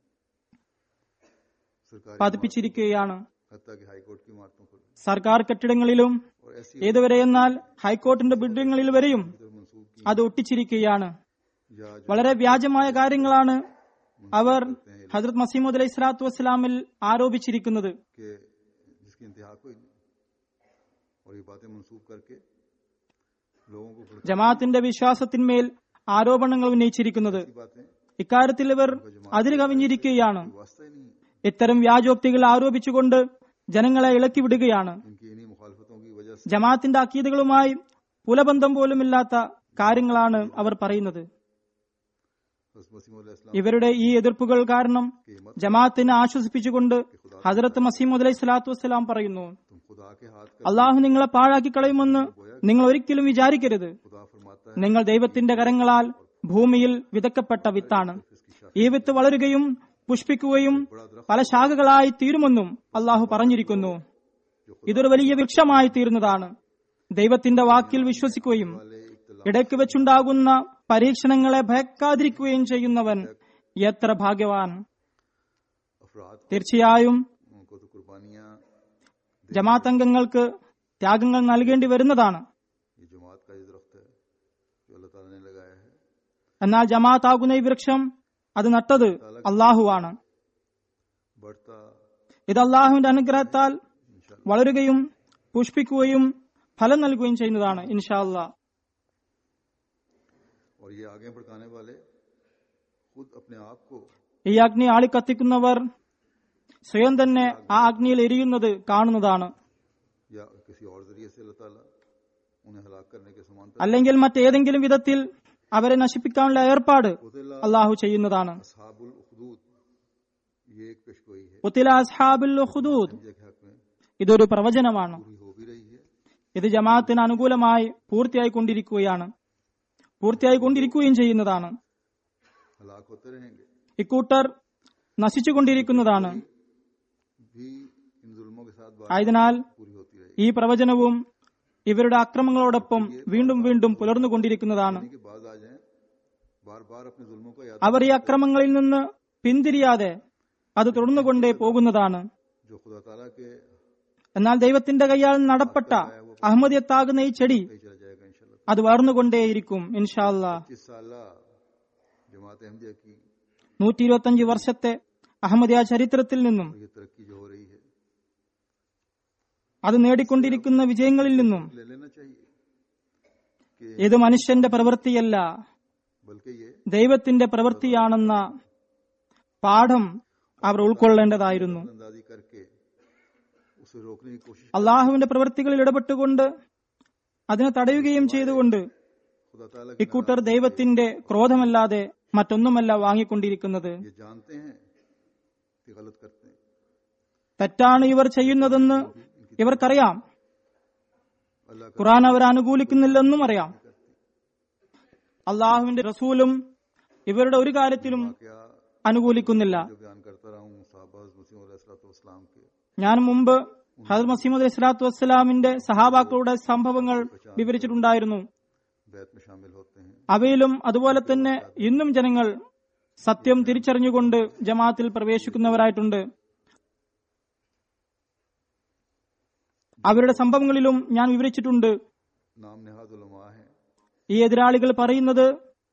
सरकारी പതിപ്പിച്ചിരിക്കുകയാണ് हत्या के हाईकोर्ट की इमारतों पर സർക്കാർ കെട്ടിടങ്ങളിലും और ऐसी ഏതുവരെ എന്നാൽ ഹൈക്കോർട്ടിന്റെ ബിൽഡിങ്ങുകളിൽ വരെയും इधर मंसूब की അത് ഒട്ടിച്ചിരിക്കുകയാണ് या जो വളരെ വ്യാജമായ കാര്യങ്ങളാണ് അവർ ഹജ്രത് മസീമുദ് അലൈഹി സ്വലാത്തു വസ്സലാമിൽ ആരോപിച്ചിരിക്കുന്നത് कि जिसकी इंतहा कोई नहीं और ये बातें मंसूब करके लोगों को भड़की ജമാഅത്തിന്റെ വിശ്വാസത്തിന്മേൽ ആരോപണങ്ങൾ ഉന്നയിച്ചിരിക്കുന്നത് बातें ഇക്കാര്യത്തിൽ ഇവർ അതിര് കവിഞ്ഞിരിക്കുകയാണ് वास्ता ही नहीं ഇത്തരം വ്യാജോക്തികൾ ആരോപിച്ചുകൊണ്ട് ജനങ്ങളെ ഇളക്കി വിടുകയാണ് इनकी इन्हीं मुखालफतों की वजह से ജമാഅത്തിന്റെ അക്കീതകളുമായി പുലബന്ധം പോലുമില്ലാത്ത കാര്യങ്ങളാണ് അവർ പറയുന്നത് हज़रत मसीह अलैहिस्सलाम ഇവരുടെ ഈ എതിർപ്പുകൾ കാരണം की हिम्मत ജമാഅത്തിനെ ആശ്വസിപ്പിച്ചുകൊണ്ട് ഹജറത്ത് മസീമുദ് അലൈഹി സ്വലാത്തു വസ്സലാം പറയുന്നു तुम खुदा के हाथ का അള്ളാഹു നിങ്ങളെ പാഴാക്കി കളയുമെന്ന് നിങ്ങൾ ഒരിക്കലും വിചാരിക്കരുത് खुदा फरमाता है നിങ്ങൾ ദൈവത്തിന്റെ കരങ്ങളാൽ ഭൂമിയിൽ വിതക്കപ്പെട്ട വിത്താണ് ഈ വിത്ത് വളരുകയും പുഷ്പിക്കുകയും പല ശാഖകളായി തീരുമെന്നും അള്ളാഹു പറഞ്ഞിരിക്കുന്നു ഇതൊരു വലിയ വൃക്ഷമായി തീരുന്നതാണ് ദൈവത്തിന്റെ വാക്കിൽ വിശ്വസിക്കുകയും वाले इब्तला ഇടയ്ക്ക് വെച്ചുണ്ടാകുന്ന പരീക്ഷണങ്ങളെ ഭയക്കാതിരിക്കുകയും ചെയ്യുന്നവൻ എത്ര ഭാഗ്യവാൻ अफराद തീർച്ചയായും उनको तो कुर्बानियां ജമാഅത്ത് അംഗങ്ങൾക്ക് ത്യാഗങ്ങൾ നൽകേണ്ടി വരുന്നതാണ് ये जमात का ये दरख्त है जो अल्लाह ताला ने लगाया है എന്നാൽ ജമാഅത്താകുന്ന ഈ വൃക്ഷം അത് നട്ടത് അള്ളാഹുവാണ് बढ़ता ഇത് അള്ളാഹുവിന്റെ അനുഗ്രഹത്താൽ വളരുകയും പുഷ്പിക്കുകയും ഫലം നൽകുകയും ചെയ്യുന്നതാണ് ഇൻഷാ അള്ളാഹ് और ये आगे भड़काने वाले खुद अपने आप को ഈ അഗ്നി ആളിക്കത്തിക്കുന്നവർ സ്വയം തന്നെ ആ അഗ്നിയിൽ എരിയുന്നത് കാണുന്നതാണ് या किसी और जरिए से अल्लाह ताला उन्हें हलाक करने के समांतर അല്ലെങ്കിൽ മറ്റേതെങ്കിലും വിധത്തിൽ അവരെ നശിപ്പിക്കാനുള്ള ഏർപ്പാട് उतिला അള്ളാഹു ചെയ്യുന്നതാണ് असहाबुल उखदूद ये एक पेशगोई है ഉത്തില അസ്ഹാബുൽ ഖുദൂദ് इंडिया के हक में ഇതൊരു പ്രവചനമാണ് पूरी हो भी रही है ഇത് ജമാഅത്തിന് അനുകൂലമായി പൂർത്തിയായി കൊണ്ടിരിക്കുകയാണ് പൂർത്തിയായി കൊണ്ടിരിക്കുകയും ചെയ്യുന്നതാണ് हलाक होते रहेंगे ഇക്കൂട്ടർ നശിച്ചുകൊണ്ടിരിക്കുന്നതാണ് भी इन जुल्मों के साथ बात ആയതിനാൽ पूरी होती रहेगी ഈ പ്രവചനവും ഇവരുടെ അക്രമങ്ങളോടൊപ്പം വീണ്ടും വീണ്ടും പുലർന്നുകൊണ്ടിരിക്കുന്നതാണ് यानी कि बाद आ जाए बार बार अपने जुल्मों को याद അവർ ഈ അക്രമങ്ങളിൽ നിന്ന് പിന്തിരിയാതെ അത് തുടർന്നുകൊണ്ടേ പോകുന്നതാണ് जो खुदा ताला के എന്നാൽ ദൈവത്തിന്റെ കൈയാൽ നടപ്പെട്ട അഹമ്മദിയത്താകുന്ന ഈ ചെടി कहीं चला जाएगा इंशाल्लाह അത് വളർന്നുകൊണ്ടേയിരിക്കും ഇൻഷാല്ല पच्चीस साल जमात अहमदिया की നൂറ്റി ഇരുപത്തഞ്ച് വർഷത്തെ അഹമ്മദിയ ചരിത്രത്തിൽ നിന്നും ये तरक्की जो हो रही है അത് നേടിക്കൊണ്ടിരിക്കുന്ന വിജയങ്ങളിൽ നിന്നും ले लेना चाहिए कि ഇത് മനുഷ്യന്റെ പ്രവൃത്തിയല്ല बल्कि ये ദൈവത്തിന്റെ പ്രവൃത്തിയാണെന്ന പാഠം അവർ ഉൾക്കൊള്ളേണ്ടതായിരുന്നു अंदाजी करके उसे रोकने की कोशिश അള്ളാഹുവിന്റെ പ്രവൃത്തികളിൽ ഇടപെട്ടുകൊണ്ട് അതിനെ തടയുകയും ചെയ്തുകൊണ്ട് खुदा ताला के ഇക്കൂട്ടർ ദൈവത്തിന്റെ ക്രോധമല്ലാതെ മറ്റൊന്നുമല്ല വാങ്ങിക്കൊണ്ടിരിക്കുന്നത് ये जानते हैं कि गलत करते हैं തെറ്റാണ് ഇവർ ചെയ്യുന്നതെന്ന് ഇവർക്കറിയാം अल्लाह का ഖുറാൻ അവരെ അനുകൂലിക്കുന്നില്ലെന്നും അറിയാം അള്ളാഹുവിന്റെ റസൂലും ഇവരുടെ ഒരു കാര്യത്തിലും क्या അനുകൂലിക്കുന്നില്ല जो बयान करता रहा हूँ साहबा मसीम के ഞാൻ മുമ്പ് ഹജർ മസീമദ് അലൈഹി സ്വലാത്തു വസ്സലാമിന്റെ സഹാബാക്കളുടെ സംഭവങ്ങൾ വിവരിച്ചിട്ടുണ്ടായിരുന്നു बैत में शामिल होते हैं അവയിലും അതുപോലെ തന്നെ ഇന്നും ജനങ്ങൾ സത്യം തിരിച്ചറിഞ്ഞുകൊണ്ട് ജമാഅത്തിൽ പ്രവേശിക്കുന്നവരായിട്ടുണ്ട് അവരുടെ സംഭവങ്ങളിലും ഞാൻ വിവരിച്ചിട്ടുണ്ട് नाम नेहाद उलमा है ഈ എതിരാളികൾ പറയുന്നത്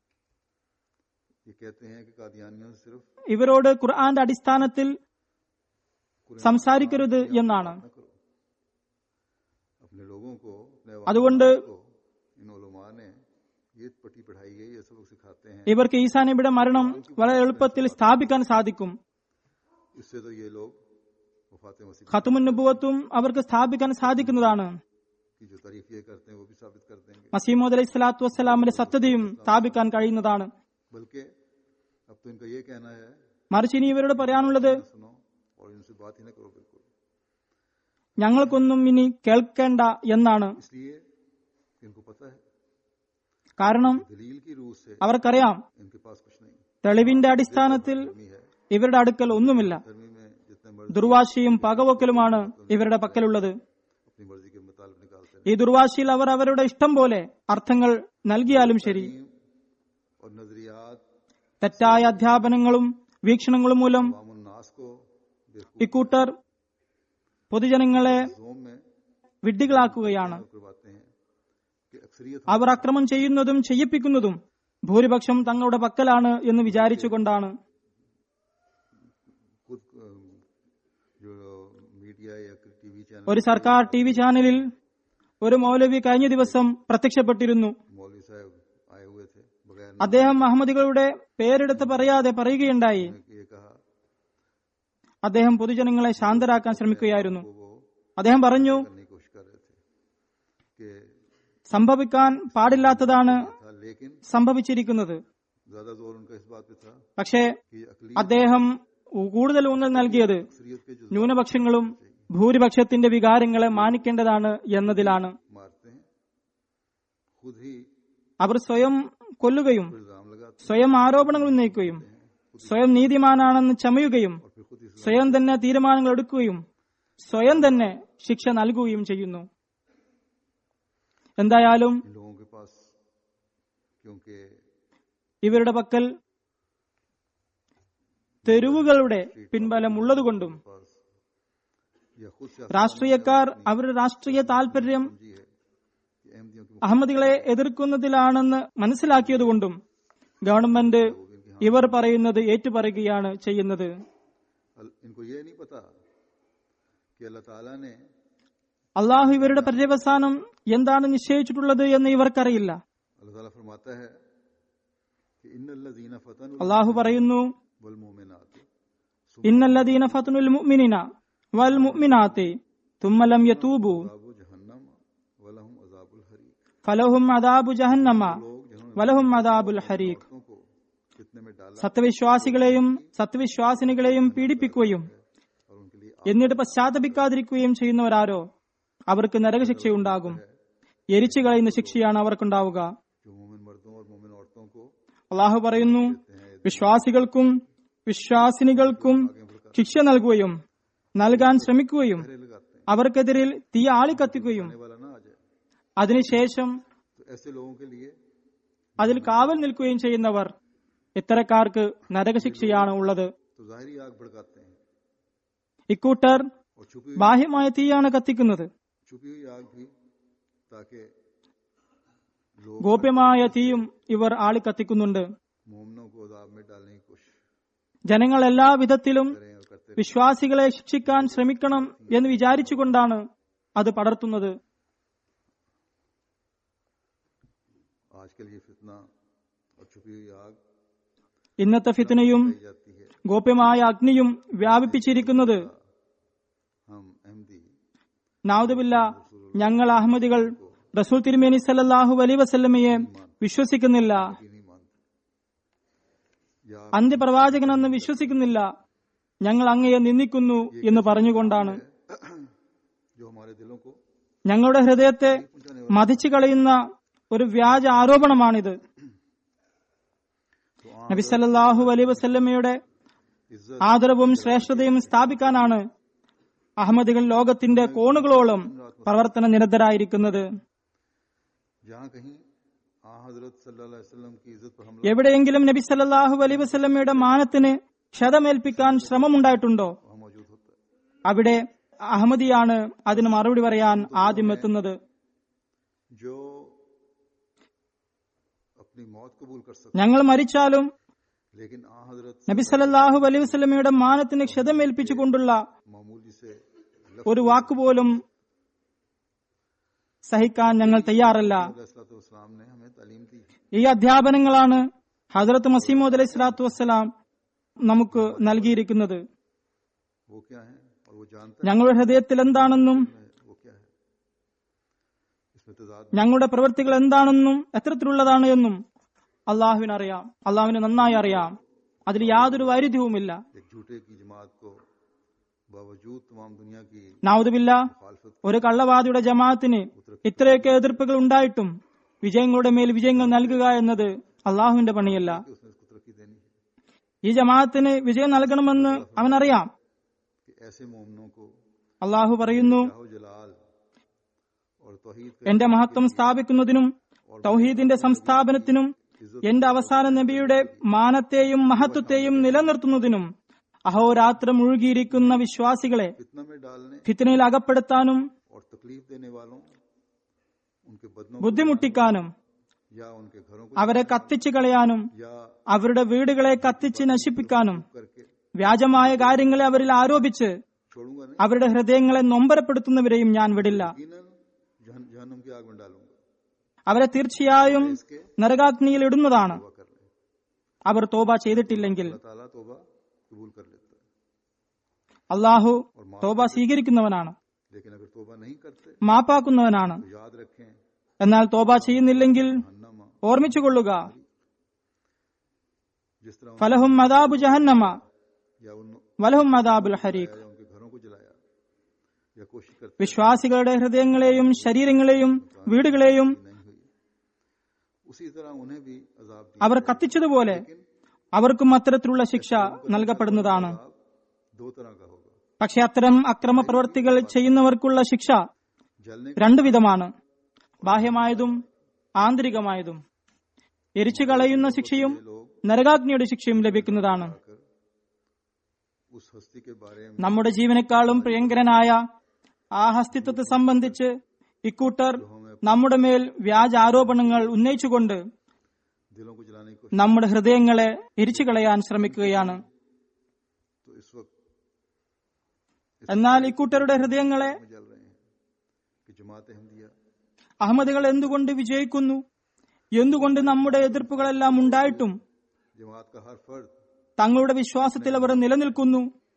ये कहते हैं कि कादियानियों से सिर्फ ഇവരോട് ഖുർആന്റെ അടിസ്ഥാനത്തിൽ സംസാരിക്കരുത് എന്നാണ് न करो अपने लोगों को अपने അതുകൊണ്ട് अवाम को इन उलमा ने ये पट्टी पढ़ाई है ये सबक सिखाते हैं ഇവർക്ക് ഈസാ നബിയുടെ മരണം വളരെ എളുപ്പത്തിൽ സ്ഥാപിക്കാൻ സാധിക്കും इससे तो ये लोग वफात मसीह ഖത്തുമുൻ നുബുവത്തും അവർക്ക് സ്ഥാപിക്കാൻ സാധിക്കുന്നതാണ് की जो तारीफ ये करते हैं वो भी साबित कर देंगे മസീമോദ് അലൈഹി സ്വലാത്തു വസ്സലാമിന്റെ സത്യതയും സ്ഥാപിക്കാൻ കഴിയുന്നതാണ് बल्कि अब तो इनका ये कहना है മറിച്ച് ഇനി ഇവരോട് പറയാനുള്ളത് न सुनो और इनसे बात ही न करो बिल्कुल ഞങ്ങൾക്കൊന്നും ഇനി കേൾക്കേണ്ട എന്നാണ് इसलिए कि इनको पता है കാരണം दलील की रूह से അവർക്കറിയാം इनके पास कुछ नहीं തെളിവിന്റെ അടിസ്ഥാനത്തിൽ धर्मी है ഇവരുടെ അടുക്കൽ ഒന്നുമില്ല धर्मी में जितने मर्जी ദുർവാശിയും പകവൊക്കലുമാണ് ഇവരുടെ പക്കലുള്ളത് अपनी मर्जी के मुताबिक निकालते ഈ ദുർവാശിയിൽ അവർ അവരുടെ ഇഷ്ടം പോലെ അർത്ഥങ്ങൾ നൽകിയാലും ശരി रहे और नजरियात തെറ്റായ അധ്യാപനങ്ങളും വീക്ഷണങ്ങളും മൂലം वामुन्नास को बेवकूफ ഇക്കൂട്ടർ പൊതുജനങ്ങളെ जोम में വിഡ്ഢികളാക്കുകയാണ് करवाते हैं कि अक्सरियत അവർ അക്രമം ചെയ്യുന്നതും ചെയ്യിപ്പിക്കുന്നതും ഭൂരിപക്ഷം തങ്ങളുടെ പക്കലാണ് എന്ന് വിചാരിച്ചുകൊണ്ടാണ് खुद अ, जो मीडिया या टीवी चैनल ഒരു സർക്കാർ ടി വി ചാനലിൽ ഒരു മൗലവി കഴിഞ്ഞ ദിവസം പ്രത്യക്ഷപ്പെട്ടിരുന്നു मौलवी साहब आए हुए थे बगैर അദ്ദേഹം അഹമ്മദികളുടെ പേരെടുത്ത് പറയാതെ പറയുകയുണ്ടായി ने ये कहा അദ്ദേഹം പൊതുജനങ്ങളെ ശാന്തരാക്കാൻ ശ്രമിക്കുകയായിരുന്നു वो वो അദ്ദേഹം പറഞ്ഞു करने की कोशिश कर रहे थे कि സംഭവിക്കാൻ പാടില്ലാത്തതാണ് था लेकिन സംഭവിച്ചിരിക്കുന്നത് ज्यादा जोर उनका इस बात पे था പക്ഷേ कि अकली അദ്ദേഹം കൂടുതൽ ഊന്നൽ നൽകിയത് अक्सरियत के जो ന്യൂനപക്ഷങ്ങളും ഭൂരിപക്ഷത്തിന്റെ വികാരങ്ങളെ മാനിക്കേണ്ടതാണ് എന്നതിലാണ് मारते हैं खुद ही അവർ സ്വയം കൊല്ലുകയും इल्जाम लगाते സ്വയം ആരോപണങ്ങൾ ഉന്നയിക്കുകയും സ്വയം നീതിമാനാണെന്ന് ചമയുകയും और फिर खुद ही സ്വയം തന്നെ തീരുമാനങ്ങൾ എടുക്കുകയും സ്വയം തന്നെ ശിക്ഷ നൽകുകയും ചെയ്യുന്നു എന്തായാലും इन लोगों के पास क्योंकि ഇവരുടെ പക്കൽ തെരുവുകളുടെ പിൻബലം ഉള്ളതുകൊണ്ടും पास या खुद से രാഷ്ട്രീയക്കാർ അവരുടെ രാഷ്ട്രീയ താൽപര്യം समझी है कि अहमदियों की അഹമ്മദികളെ എതിർക്കുന്നതിലാണെന്ന് മനസ്സിലാക്കിയതുകൊണ്ടും ഗവൺമെന്റ് ഇവർ പറയുന്നത് ഏറ്റുപറയുകയാണ് ചെയ്യുന്നത് अल- इनको ये नहीं पता कि अल्लाह ताला ने അള്ളാഹു ഇവരുടെ പര്യവസാനം എന്താണ് നിശ്ചയിച്ചിട്ടുള്ളത് എന്ന് ഇവർക്കറിയില്ല अल्लाह ताला फरमाता है कि इन अल्लजीना फतन അള്ളാഹു പറയുന്നു वल मोमिनात ഇന്നല്ലദീന ഫത്നുൽ മുഅ്മിനീന വൽ മുഅ്മിനാത്തി തുമ്മ ലം യതൂബു अजाब जहन्नम वलहुम अजाबुल हरीक ഫലഹും അദാബു ജഹന്നമ लोग जिन्होंने വലഹും അദാബുൽ ഹരീഖ് औरतों को कितने में डाला സത്യവിശ്വാസികളെയും സത്യവിശ്വാസിനികളെയും പീഡിപ്പിക്കുകയും और उनके लिए എന്നിട്ട് പശ്ചാത്തപിക്കാതിരിക്കുകയും ചെയ്യുന്നവരാരോ അവർക്ക് നരകശിക്ഷയുണ്ടാകും എരിച്ചു കളയുന്ന ശിക്ഷയാണ് അവർക്കുണ്ടാവുക जो मोमिन मर्दों और मोमिन औरतों को അള്ളാഹു പറയുന്നു വിശ്വാസികൾക്കും വിശ്വാസിനികൾക്കും ശിക്ഷ നൽകുകയും നൽകാൻ ശ്രമിക്കുകയും पहरे लगाते हैं അവർക്കെതിരിൽ തീ ആളിക്കത്തിക്കുകയും आने वाला ना आ जाए അതിനുശേഷം तो ऐसे लोगों के लिए അതിൽ കാവൽ നിൽക്കുകയും ചെയ്യുന്നവർ ഇത്തരക്കാർക്ക് നരകശിക്ഷയാണ് ഉള്ളത് तो जाहिरी आग भड़काते हैं ഇക്കൂട്ടർ और छुपी हुई ബാഹ്യമായ തീയാണ് കത്തിക്കുന്നത് छुपी हुई आग भी ताकि लोग ഗോപ്യമായ തീയും ഇവർ ആളിക്കത്തിക്കുന്നുണ്ട് मोमनों को अजाब में डालने की कोशिश ജനങ്ങൾ എല്ലാ विധത്തിലും करें और करते വിശ്വാസികളെ ശിക്ഷിക്കാൻ ശ്രമിക്കണം എന്ന് വിചാരിച്ചുകൊണ്ടാണ് അത് പടർത്തുന്നത് रहें। आजकल ये फितना और छुपी हुई आग ഇന്നത്തെ ഫിത്തനയും पाई जाती है ഗോപ്യമായ അഗ്നിയും വ്യാപിപ്പിച്ചിരിക്കുന്നത് हम अहमदी നാവുദബില്ല ഞങ്ങൾ അഹമ്മദികൾ റസൂൽ തിരുമേനി സല്ലല്ലാഹു അലൈ വസല്ലമയെ വിശ്വസിക്കുന്നില്ല की नहीं मानते या അന്ത്യപ്രവാചകനെന്ന് വിശ്വസിക്കുന്നില്ല ഞങ്ങൾ അങ്ങയെ നിന്ദിക്കുന്നു എന്ന് പറഞ്ഞുകൊണ്ടാണ് जो हमारे दिलों को ഞങ്ങളുടെ ഹൃദയത്തെ മതിച്ചു കളയുന്ന ഒരു വ്യാജ ആരോപണമാണിത് तो आम നബി സല്ലല്ലാഹു അലൈ വസല്ലമയുടെ इज्जत ആദരവും ശ്രേഷ്ഠതയും സ്ഥാപിക്കാനാണ് അഹമ്മദികൾ ലോകത്തിന്റെ കോണുകളോളം പ്രവർത്തന നിരതരായിരിക്കുന്നത് जहां कहीं आ हजरत सल्लल्लाहु अलैहि वसल्लम की इज्जत पर हमला എവിടെയെങ്കിലും നബി സല്ലല്ലാഹു അലൈഹി വസല്ലമയുടെ മാനത്തിന് ക്ഷതമേൽപ്പിക്കാൻ ശ്രമമുണ്ടായിട്ടുണ്ടോ वहां मौजूद होता है അവിടെ അഹമ്മദിയാണ് അതിന് മറുപടി പറയാൻ ആദ്യം എത്തുന്നത് जो अपनी मौत कबूल कर सकता ഞങ്ങൾ മരിച്ചാലും लेकिन आ हजरत നബി സല്ലല്ലാഹു അലൈഹി വസല്ലമയുടെ മാനത്തിന് ക്ഷതമേൽപ്പിച്ചുകൊണ്ടുള്ള मामूली से ഒരു വാക്കുപോലും സഹിക്കാൻ ഞങ്ങൾ തയ്യാറല്ല लफ्लाम ने हमें तालीम दी है ഈ അധ്യാപനങ്ങളാണ് ഹജറത്ത് മസീമോദ് അലൈഹി സ്വലാത്തു വസ്സലാം നമുക്ക് നൽകിയിരിക്കുന്നത് वो क्या है और वो जानता ഞങ്ങളുടെ ഹൃദയത്തിൽ എന്താണെന്നും है वो क्या है इसमें तजाद ഞങ്ങളുടെ പ്രവൃത്തികൾ എന്താണെന്നും എത്രത്തിലുള്ളതാണ് എന്നും അള്ളാഹുവിനറിയാം അള്ളാഹുവിന് നന്നായി അറിയാം അതിൽ യാതൊരു വൈരുദ്ധ്യവുമില്ല एक झूठे की जमात को बावजूद तमाम दुनिया की നാവുദുബില്ല मुखालफत ഒരു കള്ളവാദിയുടെ ജമാഅത്തിന് ഇത്രയൊക്കെ എതിർപ്പുകൾ ഉണ്ടായിട്ടും വിജയങ്ങളുടെ മേൽ വിജയങ്ങൾ നൽകുക എന്നത് അള്ളാഹുവിന്റെ പണിയല്ല कि उसने इसको तरक्की देनी है ഈ ജമാഅത്തിന് വിജയം നൽകണമെന്ന് അവനറിയാം कि ऐसे मोमनों को അള്ളാഹു പറയുന്നു राहो जलाल और तोहीद എന്റെ മഹത്വം സ്ഥാപിക്കുന്നതിനും തൗഹീദിന്റെ സംസ്ഥാപനത്തിനും എന്റെ അവസാന നബിയുടെ മാനത്തെയും മഹത്വത്തെയും നിലനിർത്തുന്നതിനും അഹോരാത്രം മുഴുകിയിരിക്കുന്ന വിശ്വാസികളെ फितना में डालने ഫിത്തനയിൽ അകപ്പെടുത്താനും और तकलीफ देने वालों उनके बदनों ബുദ്ധിമുട്ടിക്കാനും या उनके घरों को അവരെ കത്തിച്ചു കളയാനും या അവരുടെ വീടുകളെ കത്തിച്ച് നശിപ്പിക്കാനും करके വ്യാജമായ കാര്യങ്ങളെ അവരിൽ ആരോപിച്ച് छोड़ूंगा नहीं അവരുടെ ഹൃദയങ്ങളെ നൊമ്പരപ്പെടുത്തുന്നവരെയും ഞാൻ വിടില്ല यकीनन जहन- जहन्नुम की आग में डालूंगा അവരെ തീർച്ചയായും इसके നരകാഗ്നിയിൽ ഇടുന്നതാണ് तौबा कर ले അവർ തോബ ചെയ്തിട്ടില്ലെങ്കിൽ अल्लाह ताला तौबा कबूल कर लेता है അള്ളാഹു തോബ സ്വീകരിക്കുന്നവനാണ് लेकिन अगर तौबा नहीं करते മാപ്പാക്കുന്നവനാണ് तो याद रखें എന്നാൽ തോബ ചെയ്യുന്നില്ലെങ്കിൽ जहन्नम ഓർമ്മിച്ചുകൊള്ളുക जिस तरह ഫലഹും മദാബു ജഹന്നമ या उन വലഹും മദാബുൽ ഹരീഖ് या उनके घरों को जलाया या कोशिश करते വിശ്വാസികളുടെ ഹൃദയങ്ങളെയും ശരീരങ്ങളെയും വീടുകളെയും नहीं हुई उसी तरह उन्हें भी अजाब दिया അവർ കത്തിച്ചതുപോലെ അവർക്കും അത്തരത്തിലുള്ള ശിക്ഷ നൽകപ്പെടുന്നതാണ് अजाब दो तरह का होगा പക്ഷെ അത്തരം അക്രമ പ്രവർത്തികൾ ചെയ്യുന്നവർക്കുള്ള ശിക്ഷ जलने രണ്ടു വിധമാണ് ബാഹ്യമായതും ആന്തരികമായതും എരിച്ചു കളയുന്ന ശിക്ഷയും നരകാഗ്നിയുടെ ശിക്ഷയും ലഭിക്കുന്നതാണ് कर उस हस्ती के बारे में നമ്മുടെ ജീവനേക്കാളും പ്രിയങ്കരനായ ആ ഹസ്തിത്വത്തെ സംബന്ധിച്ച് ഇക്കൂട്ടർ നമ്മുടെ മേൽ വ്യാജ ആരോപണങ്ങൾ ഉന്നയിച്ചുകൊണ്ട് दिलों को जलाने की कोशिश നമ്മുടെ ഹൃദയങ്ങളെ എരിച്ചു കളയാൻ ശ്രമിക്കുകയാണ് तो इस वक्त എന്നാൽ ഇക്കൂട്ടരുടെ ഹൃദയങ്ങളെ में जल रहे हैं कि जमात अहमदिया അഹമ്മദികൾ എന്തുകൊണ്ട് വിജയിക്കുന്നു എന്തുകൊണ്ട് നമ്മുടെ എതിർപ്പുകളെല്ലാം ഉണ്ടായിട്ടും जमात का हर फर्द തങ്ങളുടെ വിശ്വാസത്തിൽ അവർ നിലനിൽക്കുന്നു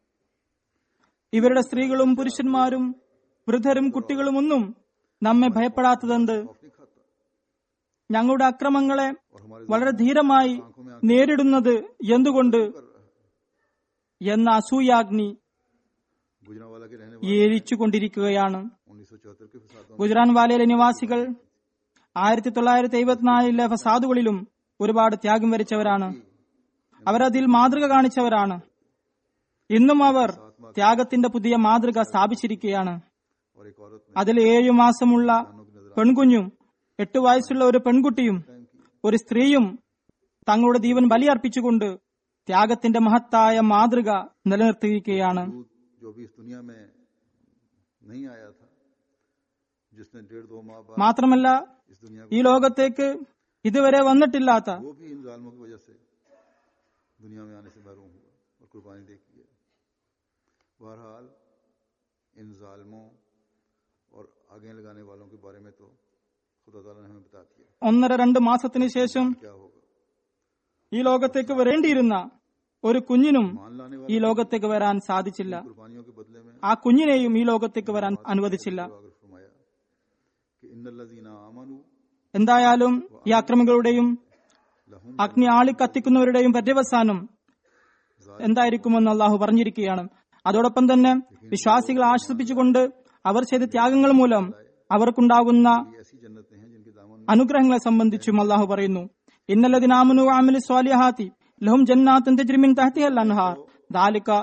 ഇവരുടെ സ്ത്രീകളും പുരുഷന്മാരും വൃദ്ധരും കുട്ടികളുമൊന്നും നമ്മെ ഭയപ്പെടാത്തതെന്ത് खौफ नहीं खाता ഞങ്ങളുടെ അക്രമങ്ങളെ और हमारे വളരെ ധീരമായി നേരിടുന്നത് എന്തുകൊണ്ട് कर रहा है എന്ന അസൂയാഗ്നി गुजरावाला के रहने എരിച്ചുകൊണ്ടിരിക്കുകയാണ് उन्नीस सौ चौहत्तर के फसादों ഗുജറാൻ വാലയിലെ നിവാസികൾ ആയിരത്തി തൊള്ളായിരത്തി എഴുപത്തിനാലിലെ ഫസാദുകളിലും ഒരുപാട് ത്യാഗം വരിച്ചവരാണ് അവരതിൽ മാതൃക കാണിച്ചവരാണ് ഇന്നും അവർ ത്യാഗത്തിന്റെ പുതിയ മാതൃക സ്ഥാപിച്ചിരിക്കുകയാണ് और एक औरत ने അതിൽ ഏഴു മാസമുള്ള പെൺകുഞ്ഞും എട്ടു വയസ്സുള്ള ഒരു പെൺകുട്ടിയും ഒരു സ്ത്രീയും തങ്ങളുടെ ജീവൻ ബലിയർപ്പിച്ചുകൊണ്ട് ത്യാഗത്തിന്റെ മഹത്തായ മാതൃക നിലനിർത്തിയിരിക്കുകയാണ് दूध जो भी इस दुनिया में नहीं आया था जिसने डेढ़ दो माह बाद മാത്രമല്ല इस दुनिया ഈ ലോകത്തേക്ക് ഇതുവരെ വന്നിട്ടില്ലാത്ത को वो भी इन जालमों की वजह से दुनिया में आने से महरूम हुआ और कुर्बानी दे की है बहरहाल इन जालमों और आगे लगाने वालों के बारे में तो खुदा ताला ने हमें बता दिया ഒന്നര രണ്ട് മാസത്തിന് ശേഷം क्या होगा ഈ ലോകത്തേക്ക് വരേണ്ടിയിരുന്ന ഒരു കുഞ്ഞിനും मान लाने ഈ ലോകത്തേക്ക് വരാൻ സാധിച്ചില്ല वाली कुर्बानियों के बदले में ആ കുഞ്ഞിനെയും ഈ ലോകത്തേക്ക് വരാൻ അനുവദിച്ചില്ല अगर फरमाया कि इन लजीना आमनु എന്തായാലും ഈ അക്രമികളുടെയും लहुम അഗ്നി ആളി കത്തിക്കുന്നവരുടെയും പര്യവസാനം എന്തായിരിക്കുമെന്ന് അള്ളാഹു പറഞ്ഞിരിക്കുകയാണ് അതോടൊപ്പം തന്നെ വിശ്വാസികളെ ആശ്വസിപ്പിച്ചുകൊണ്ട് അവർ ചെയ്ത ത്യാഗങ്ങൾ മൂലം അവർക്കുണ്ടാകുന്ന ये ऐसी जन्नतें हैं जिनके दामन അനുഗ്രഹങ്ങളെ സംബന്ധിച്ചും അള്ളാഹു പറയുന്നു ഇന്നല്ലതിനാമനു ആമിലു സ്വാലിഹാത്തി ലഹും ജന്നാത്തുൻ തജ്രി മിൻ തഹ്തിഹൽ അൻഹാർ ദാലിക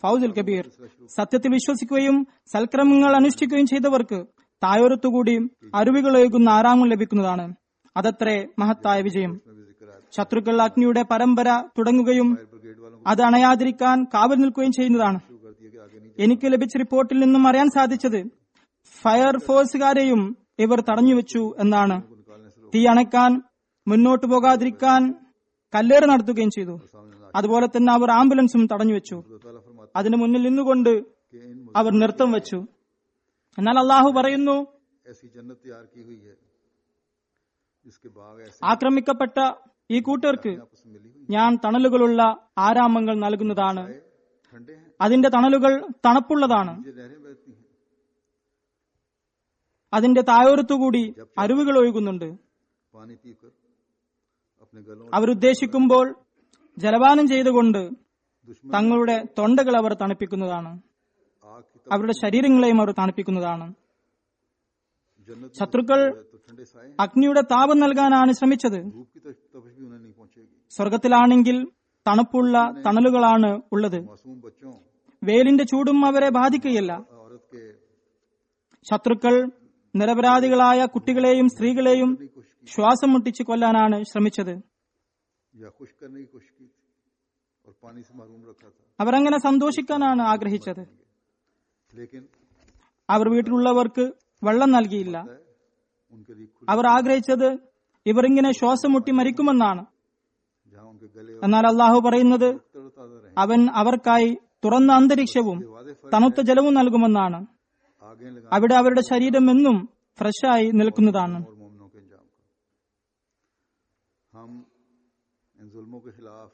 ഫൗസുൽ കബീർ സത്യത്തിൽ വിശ്വസിക്കുകയും സൽക്രമങ്ങൾ അനുഷ്ഠിക്കുകയും ചെയ്തവർക്ക് തായോരത്തുകൂടി അരുവികളൊഴുകുന്ന ആരാമം ലഭിക്കുന്നതാണ് അതത്രേ മഹത്തായ വിജയം इसमें भी जिक्र आता ശത്രുക്കൾ അഗ്നിയുടെ പരമ്പര തുടങ്ങുകയും है ब्रिगेड वालों को അത് അണയാതിരിക്കാൻ കാവൽ നിൽക്കുകയും ചെയ്യുന്നതാണ് शुरू कर दिया कि आगे नहीं എനിക്ക് ലഭിച്ച റിപ്പോർട്ടിൽ നിന്നും അറിയാൻ സാധിച്ചത് ഫയർഫോഴ്സുകാരെയും ഇവർ തടഞ്ഞുവെച്ചു എന്നാണ് को निकालने से തീ അണയ്ക്കാൻ മുന്നോട്ടു പോകാതിരിക്കാൻ കല്ലേറ് നടത്തുകയും ചെയ്തു सामने ना അതുപോലെ തന്നെ അവർ ആംബുലൻസും തടഞ്ഞുവെച്ചു खुदा ताला फरमाता അതിനു മുന്നിൽ നിന്നുകൊണ്ട് कि इन അവർ നൃത്തം വെച്ചു എന്നാൽ അള്ളാഹു പറയുന്നു ऐसी जन्नत तैयार की हुई है जिसके बाग ऐसे ആക്രമിക്കപ്പെട്ട ഈ കൂട്ടർക്ക് आपस में मिली हुई ഞാൻ തണലുകളുള്ള ആരാമങ്ങൾ നൽകുന്നതാണ് है ठंडे हैं അതിന്റെ തണലുകൾ തണുപ്പുള്ളതാണ് ये नहरें बहती हैं അതിന്റെ തായോരത്തുകൂടി അരുവികൾ ഒഴുകുന്നുണ്ട് पानी पीकर अपने गलों അവരുദ്ദേശിക്കുമ്പോൾ ജലപാനം ചെയ്തുകൊണ്ട് दुश्मन തങ്ങളുടെ തൊണ്ടകൾ അവർ തണുപ്പിക്കുന്നതാണ് आग की അവരുടെ ശരീരങ്ങളെയും അവർ തണുപ്പിക്കുന്നതാണ് जन्नत में ശത്രുക്കൾ तो ठंडे साए हैं। അഗ്നിയുടെ താപം നൽകാനാണ് ശ്രമിച്ചത് धूप की तप- तपिश भी उन्हें नहीं पहुंचेगी സ്വർഗത്തിലാണെങ്കിൽ തണുപ്പുള്ള തണലുകളാണ് ഉള്ളത് मासूम बच्चों വെയിലിന്റെ ചൂടും അവരെ ബാധിക്കുകയില്ല औरत के ശത്രുക്കൾ നിരപരാധികളായ കുട്ടികളെയും സ്ത്രീകളെയും की कोशिश ശ്വാസം മുട്ടിച്ച് കൊല്ലാനാണ് ശ്രമിച്ചത് की या खुश करने की कोशिश की थी और पानी से महरूम रखा था അവരങ്ങനെ സന്തോഷിക്കാനാണ് ആഗ്രഹിച്ചത് लेकिन അവർ വീട്ടിലുള്ളവർക്ക് വെള്ളം നൽകിയില്ല है, उनके लिए खुद അവർ ആഗ്രഹിച്ചത് ഇവർ ഇങ്ങനെ ശ്വാസം മുട്ടി മരിക്കുമെന്നാണ് जहाँ उनके गले और എന്നാൽ അള്ളാഹു പറയുന്നത് तरोताजा रहे അവൻ അവർക്കായി തുറന്ന അന്തരീക്ഷവും वादे फर्क തണുത്ത ജലവും നൽകുമെന്നാണ് आगे लगा അവിടെ അവരുടെ ശരീരം എന്നും ഫ്രഷായി നിൽക്കുന്നതാണ് और मोमिनों के अंजाम का हम इन जुल्मों के खिलाफ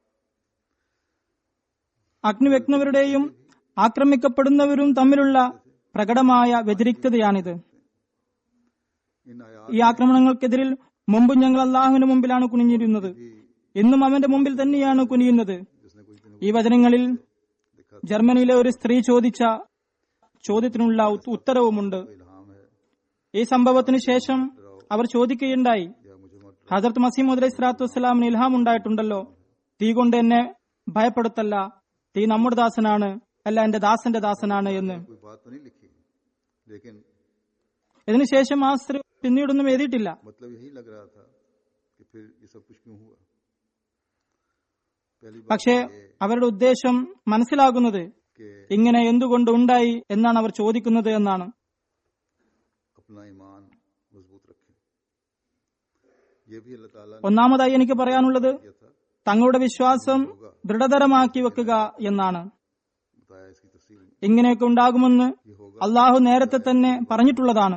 അഗ്നി വെക്കുന്നവരുടെയും ആക്രമിക്കപ്പെടുന്നവരും തമ്മിലുള്ള പ്രകടമായ വ്യതിരിക്തതയാണിത് इन आयात ഈ ആക്രമണങ്ങൾക്കെതിരിൽ മുമ്പ് ഞങ്ങൾ അള്ളാഹുവിന് മുമ്പിലാണ് കുനിഞ്ഞിരുന്നത് ഇന്നും അവന്റെ മുമ്പിൽ തന്നെയാണ് കുനിയുന്നത് जिसने कुछ दिनों ഈ വചനങ്ങളിൽ देखा ജർമ്മനിയിലെ ഒരു സ്ത്രീ ചോദിച്ച ചോദ്യത്തിനുള്ള ഉത്ത- ഉത്തരവുമുണ്ട് इल्हाम है ഈ സംഭവത്തിന് ശേഷം അവർ ചോദിക്കുകയുണ്ടായി या मुझे मत ഹജറത്ത് മസീം അലൈഹി സ്വലാത്തു വസ്സലാമിന് ഇൽഹാം ഉണ്ടായിട്ടുണ്ടല്ലോ തീ കൊണ്ട് എന്നെ ഭയപ്പെടുത്തല്ല തീ നമ്മുടെ ദാസനാണ് അല്ല എന്റെ ദാസന്റെ ദാസനാണ് എന്ന് कोई बात तो नहीं लिखी लेकिन ഇതിനുശേഷം ആ സ്ത്രീ പിന്നീടൊന്നും എഴുതിയിട്ടില്ല मतलब यही लग रहा था कि फिर ये सब कुछ क्यों हुआ पहली बात പക്ഷേ അവരുടെ ഉദ്ദേശം മനസ്സിലാകുന്നത് कि ഇങ്ങനെ എന്തുകൊണ്ട് ഉണ്ടായി എന്നാണ് അവർ ചോദിക്കുന്നത് എന്നാണ് अपना ईमान मजबूत रखें ये भी अल्लाह ताला ने ഒന്നാമതായി എനിക്ക് പറയാനുള്ളത് किया था തങ്ങളുടെ വിശ്വാസം ദൃഢതരമാക്കി വെക്കുക എന്നാണ് बताया इसकी तफसील में ഇങ്ങനെയൊക്കെ ഉണ്ടാകുമെന്ന് ये होगा അള്ളാഹു നേരത്തെ തന്നെ പറഞ്ഞിട്ടുള്ളതാണ്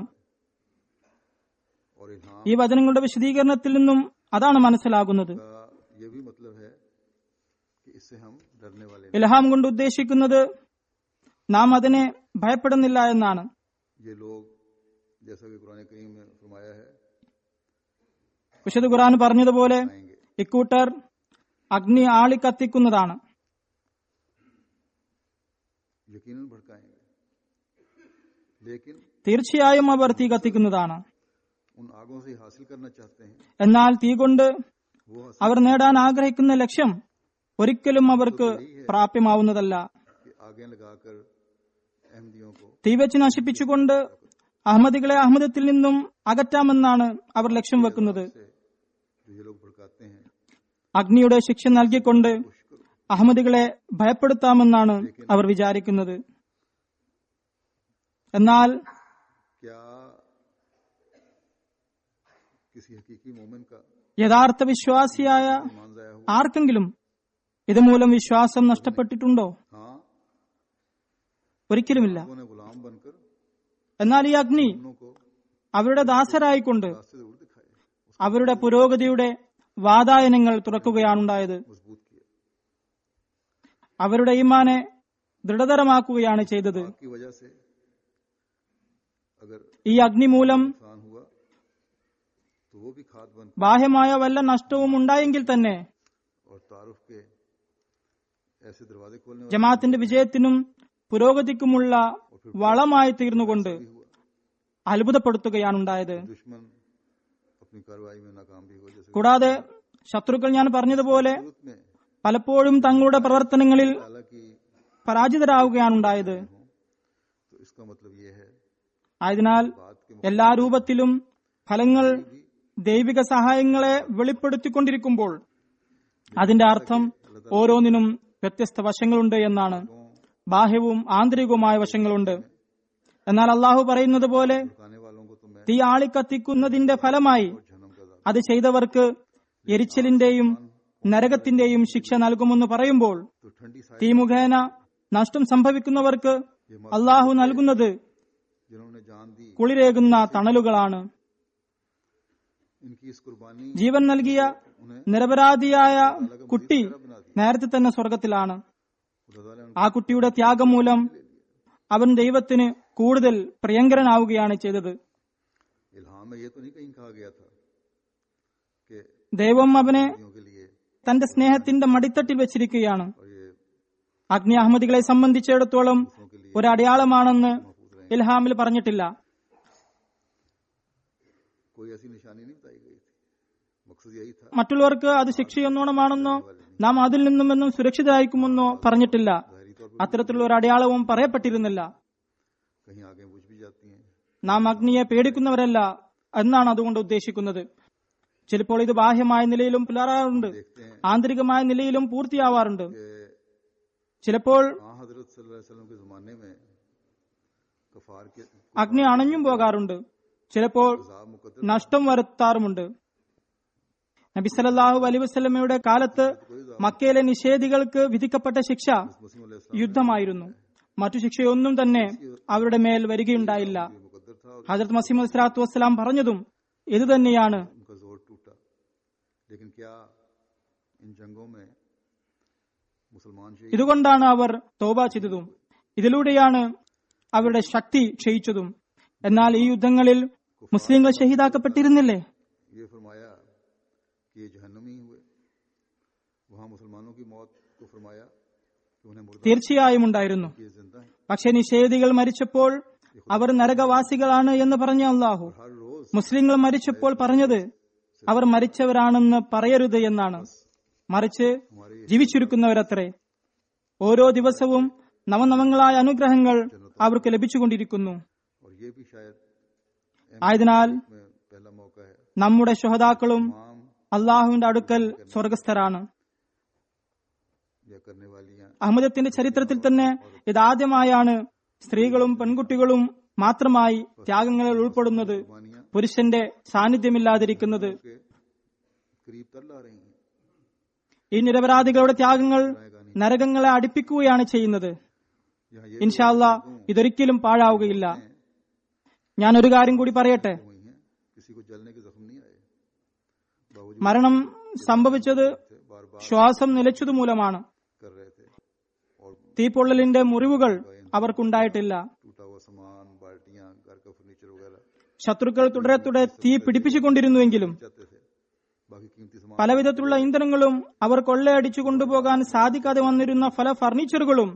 और इल्हाम ഈ വചനങ്ങളുടെ വിശദീകരണത്തിൽ നിന്നും അതാണ് മനസ്സിലാകുന്നത് का ये भी मतलब है कि इससे हम डरने वाले ഇൽഹാം കൊണ്ട് ഉദ്ദേശിക്കുന്നത് നാം അതിനെ ഭയപ്പെടുന്നില്ല എന്നാണ് नहीं। ये लोग जैसा कि कुरान करीम में फरमाया है വിശുദ്ധ ഖുർആൻ പറഞ്ഞതുപോലെ आएंगे ഇക്കൂട്ടർ അഗ്നി ആളി കത്തിക്കുന്നതാണ് यकीनन भड़काएंगे लेकिन തീർച്ചയായും അവർ തീ കത്തിക്കുന്നതാണ് उन आगों से हासिल करना चाहते हैं എന്നാൽ തീ കൊണ്ട് वो हासिल അവർ നേടാൻ ആഗ്രഹിക്കുന്ന ലക്ഷ്യം ഒരിക്കലും അവർക്ക് പ്രാപ്യമാവുന്നതല്ല कि आगे लगाकर अहमदियों को തീ വെച്ച് നശിപ്പിച്ചുകൊണ്ട് അഹമ്മദികളെ അഹമ്മദത്തിൽ നിന്നും അകറ്റാമെന്നാണ് അവർ ലക്ഷ്യം വെക്കുന്നത് से जो ये लोग भड़काते हैं അഗ്നിയുടെ ശിക്ഷ നൽകിക്കൊണ്ട് कोशिश करो അഹമ്മദികളെ ഭയപ്പെടുത്താമെന്നാണ് അവർ വിചാരിക്കുന്നത് എന്നാൽ क्या किसी हकीकी मोमिन का യഥാർത്ഥ വിശ്വാസിയായ ईमान जाया हुआ ആർക്കെങ്കിലും ഇതുമൂലം വിശ്വാസം നഷ്ടപ്പെട്ടിട്ടുണ്ടോ हाँ ഒരിക്കലുമില്ല लोगों ने गुलाम बनकर എന്നാൽ ഈ അഗ്നി उन्हों को അവരുടെ ദാസരായിക്കൊണ്ട് रास्ते जरूर दिखाए അവരുടെ പുരോഗതിയുടെ വാതായനങ്ങൾ തുറക്കുകയാണുണ്ടായത് मजबूत किया അവരുടെ ഈമാനെ ദൃഢതരമാക്കുകയാണ് ചെയ്തത് आग की वजह से अगर ഈ അഗ്നി മൂലം नुकसान हुआ तो वो भी खाद बन ബാഹ്യമായ വല്ല നഷ്ടവും ഉണ്ടായെങ്കിൽ തന്നെ और तारुफ के ऐसे दरवाजे खोलने वाला ജമാഅത്തിന്റെ വിജയത്തിനും പുരോഗതിക്കുമുള്ള വളമായി തീർന്നുകൊണ്ട് भी हुआ അത്ഭുതപ്പെടുത്തുകയാണുണ്ടായത് दुश्मन अपनी कार्रवाई में नाकाम भी हुआ जैसे കൂടാതെ ശത്രുക്കൾ ഞാൻ പറഞ്ഞതുപോലെ सूरत में പലപ്പോഴും തങ്ങളുടെ പ്രവർത്തനങ്ങളിൽ ताला की പരാജിതരാവുകയാണുണ്ടായത് तो इसका मतलब ये है ആയതിനാൽ बात के എല്ലാ രൂപത്തിലും ഫലങ്ങൾ ദൈവിക സഹായങ്ങളെ വെളിപ്പെടുത്തിക്കൊണ്ടിരിക്കുമ്പോൾ അതിന്റെ അർത്ഥം ഓരോന്നിനും വ്യത്യസ്ത വശങ്ങളുണ്ട് എന്നാണ് ബാഹ്യവും ആന്തരികവുമായ വശങ്ങളുണ്ട് എന്നാൽ അള്ളാഹു പറയുന്നത് പോലെ खाने वालों को तो मैं തീ ആളിക്കത്തിക്കുന്നതിന്റെ ഫലമായി जन्म का दादा അത് ചെയ്തവർക്ക് എരിച്ചലിന്റെയും നരകത്തിന്റെയും ശിക്ഷ നൽകുമെന്ന് പറയുമ്പോൾ तो ठंडी साई തീ മുഖേന നഷ്ടം സംഭവിക്കുന്നവർക്ക് അള്ളാഹു നൽകുന്നത് जिन्होंने जान दी കുളിരേകുന്ന തണലുകളാണ് इनकी इस कुर्बानी ജീവൻ നൽകിയ നിരപരാധിയായ കുട്ടി നേരത്തെ തന്നെ സ്വർഗത്തിലാണ് खुदा ताला ने ആ കുട്ടിയുടെ ത്യാഗം മൂലം അവൻ ദൈവത്തിന് കൂടുതൽ പ്രിയങ്കരനാവുകയാണ് ചെയ്തത് इल्हाम में ये तो नहीं कहीं कहा गया था कि ദൈവം അവനെ नदियों के लिए തന്റെ സ്നേഹത്തിന്റെ മടിത്തട്ടിൽ വെച്ചിരിക്കുകയാണ് और ये അഗ്നി അഹമ്മദികളെ സംബന്ധിച്ചിടത്തോളം ഒരു അടയാളമാണെന്ന് ഇൽഹാമിൽ പറഞ്ഞിട്ടില്ല कोई ऐसी निशानी नहीं बताई गई थी मकसद यही था മറ്റുള്ളവർക്ക് അത് ശിക്ഷയൊന്നോണമാണെന്നോ നാം അതിൽ നിന്നും എന്നും സുരക്ഷിതരായിരിക്കുമെന്നോ പറഞ്ഞിട്ടില്ല जाहिरी तौर पर അത്തരത്തിലുള്ള ഒരു അടയാളവും പറയപ്പെട്ടിരുന്നില്ല कहीं आगे बुझ भी जाती हैं നാം അഗ്നിയെ പേടിക്കുന്നവരല്ല എന്നാണ് അതുകൊണ്ട് ഉദ്ദേശിക്കുന്നത് ചിലപ്പോൾ ഇത് ബാഹ്യമായ നിലയിലും പുലരാറുണ്ട് देखते हैं ആന്തരികമായ നിലയിലും പൂർത്തിയാവാറുണ്ട് कि ചിലപ്പോൾ हाँ हजरत सल्लल्लाहु अलैहि वसल्लम के जमाने में कफार के അഗ്നി അണഞ്ഞും പോകാറുണ്ട് ചിലപ്പോൾ अजाब मुकद्दर നഷ്ടം വരുത്താറുമുണ്ട് നബി സല്ലല്ലാഹു അലൈഹി വസല്ലമയുടെ കാലത്ത് മക്കയിലെ നിഷേധികൾക്ക് വിധിക്കപ്പെട്ട ശിക്ഷ मसीह अलैहि യുദ്ധമായിരുന്നു മറ്റു ശിക്ഷയൊന്നും തന്നെ അവരുടെ മേൽ വരികയുണ്ടായില്ല सल्लम मुकद्दर था और ഹജരത് മസീമദ് സ്വലാത്തു വസ്സലാം പറഞ്ഞതും ഇത് തന്നെയാണ് उनका जोर टूटा लेकिन क्या इन जंगों में मुसलमान शहीद ഇതുകൊണ്ടാണ് അവർ തോബ ചെയ്തതും ഇതിലൂടെയാണ് അവരുടെ ശക്തി ക്ഷയിച്ചതും എന്നാൽ ഈ യുദ്ധങ്ങളിൽ മുസ്ലിങ്ങൾ ഷഹീദാക്കപ്പെട്ടിരുന്നില്ലേ ये फरमाया कि ये जहन्नमी हुए वहां मुसलमानों की मौत को फरमाया कि उन्हें मुर्दा തീർച്ചയായും ഉണ്ടായിരുന്നു किए जिंदा है പക്ഷെ നിഷേധികൾ മരിച്ചപ്പോൾ അവർ നരകവാസികളാണ് എന്ന് പറഞ്ഞ അള്ളാഹു हर रोज മുസ്ലിങ്ങൾ മരിച്ചപ്പോൾ പറഞ്ഞത് അവർ മരിച്ചവരാണെന്ന് പറയരുത് എന്നാണ് മറിച്ച് ജീവിച്ചിരിക്കുന്നവരത്രേ ഓരോ ദിവസവും നവനവങ്ങളായ അനുഗ്രഹങ്ങൾ അവർക്ക് ലഭിച്ചുകൊണ്ടിരിക്കുന്നു और ये भी शायद ആയതിനാൽ में पहला मौका है നമ്മുടെ ശുഹതാക്കളും तमाम അള്ളാഹുവിന്റെ അടുക്കൽ സ്വർഗസ്ഥരാണ് या करने वालियां അഹമ്മദത്തിന്റെ ചരിത്രത്തിൽ തന്നെ ഇതാദ്യമായാണ് സ്ത്രീകളും പെൺകുട്ടികളും മാത്രമായി ത്യാഗങ്ങളിൽ ഉൾപ്പെടുന്നത് कुर्बानियां പുരുഷന്റെ സാന്നിധ്യമില്ലാതിരിക്കുന്നത് के करीब तर ला रही हैं ഈ നിരപരാധികളുടെ ത്യാഗങ്ങൾ നരകങ്ങളെ അടുപ്പിക്കുകയാണ് ചെയ്യുന്നത് यहाँ ये ഇൻഷാല്ല ഇതൊരിക്കലും പാഴാവുകയില്ല ഞാൻ ഒരു കാര്യം കൂടി പറയട്ടെ हुई हैं किसी को जलने के जख्म नहीं आए बावजूद മരണം സംഭവിച്ചത് थे बार बार ശ്വാസം നിലച്ചതുമൂലമാണ് कर रहे थे और തീപ്പൊള്ളലിന്റെ മുറിവുകൾ അവർക്കുണ്ടായിട്ടില്ല टूटा हुआ सामान बाल्टियां घर का फर्नीचर वगैरह ശത്രുക്കൾ തുടരെ തുടരെ തീ പിടിപ്പിച്ചുകൊണ്ടിരുന്നുവെങ്കിലും जाते थे बाकी कीमती सामान പലവിധത്തിലുള്ള ഇന്ധനങ്ങളും അവർ കൊള്ളയടിച്ചു കൊണ്ടുപോകാൻ സാധിക്കാതെ വന്നിരുന്ന പല ഫർണിച്ചറുകളും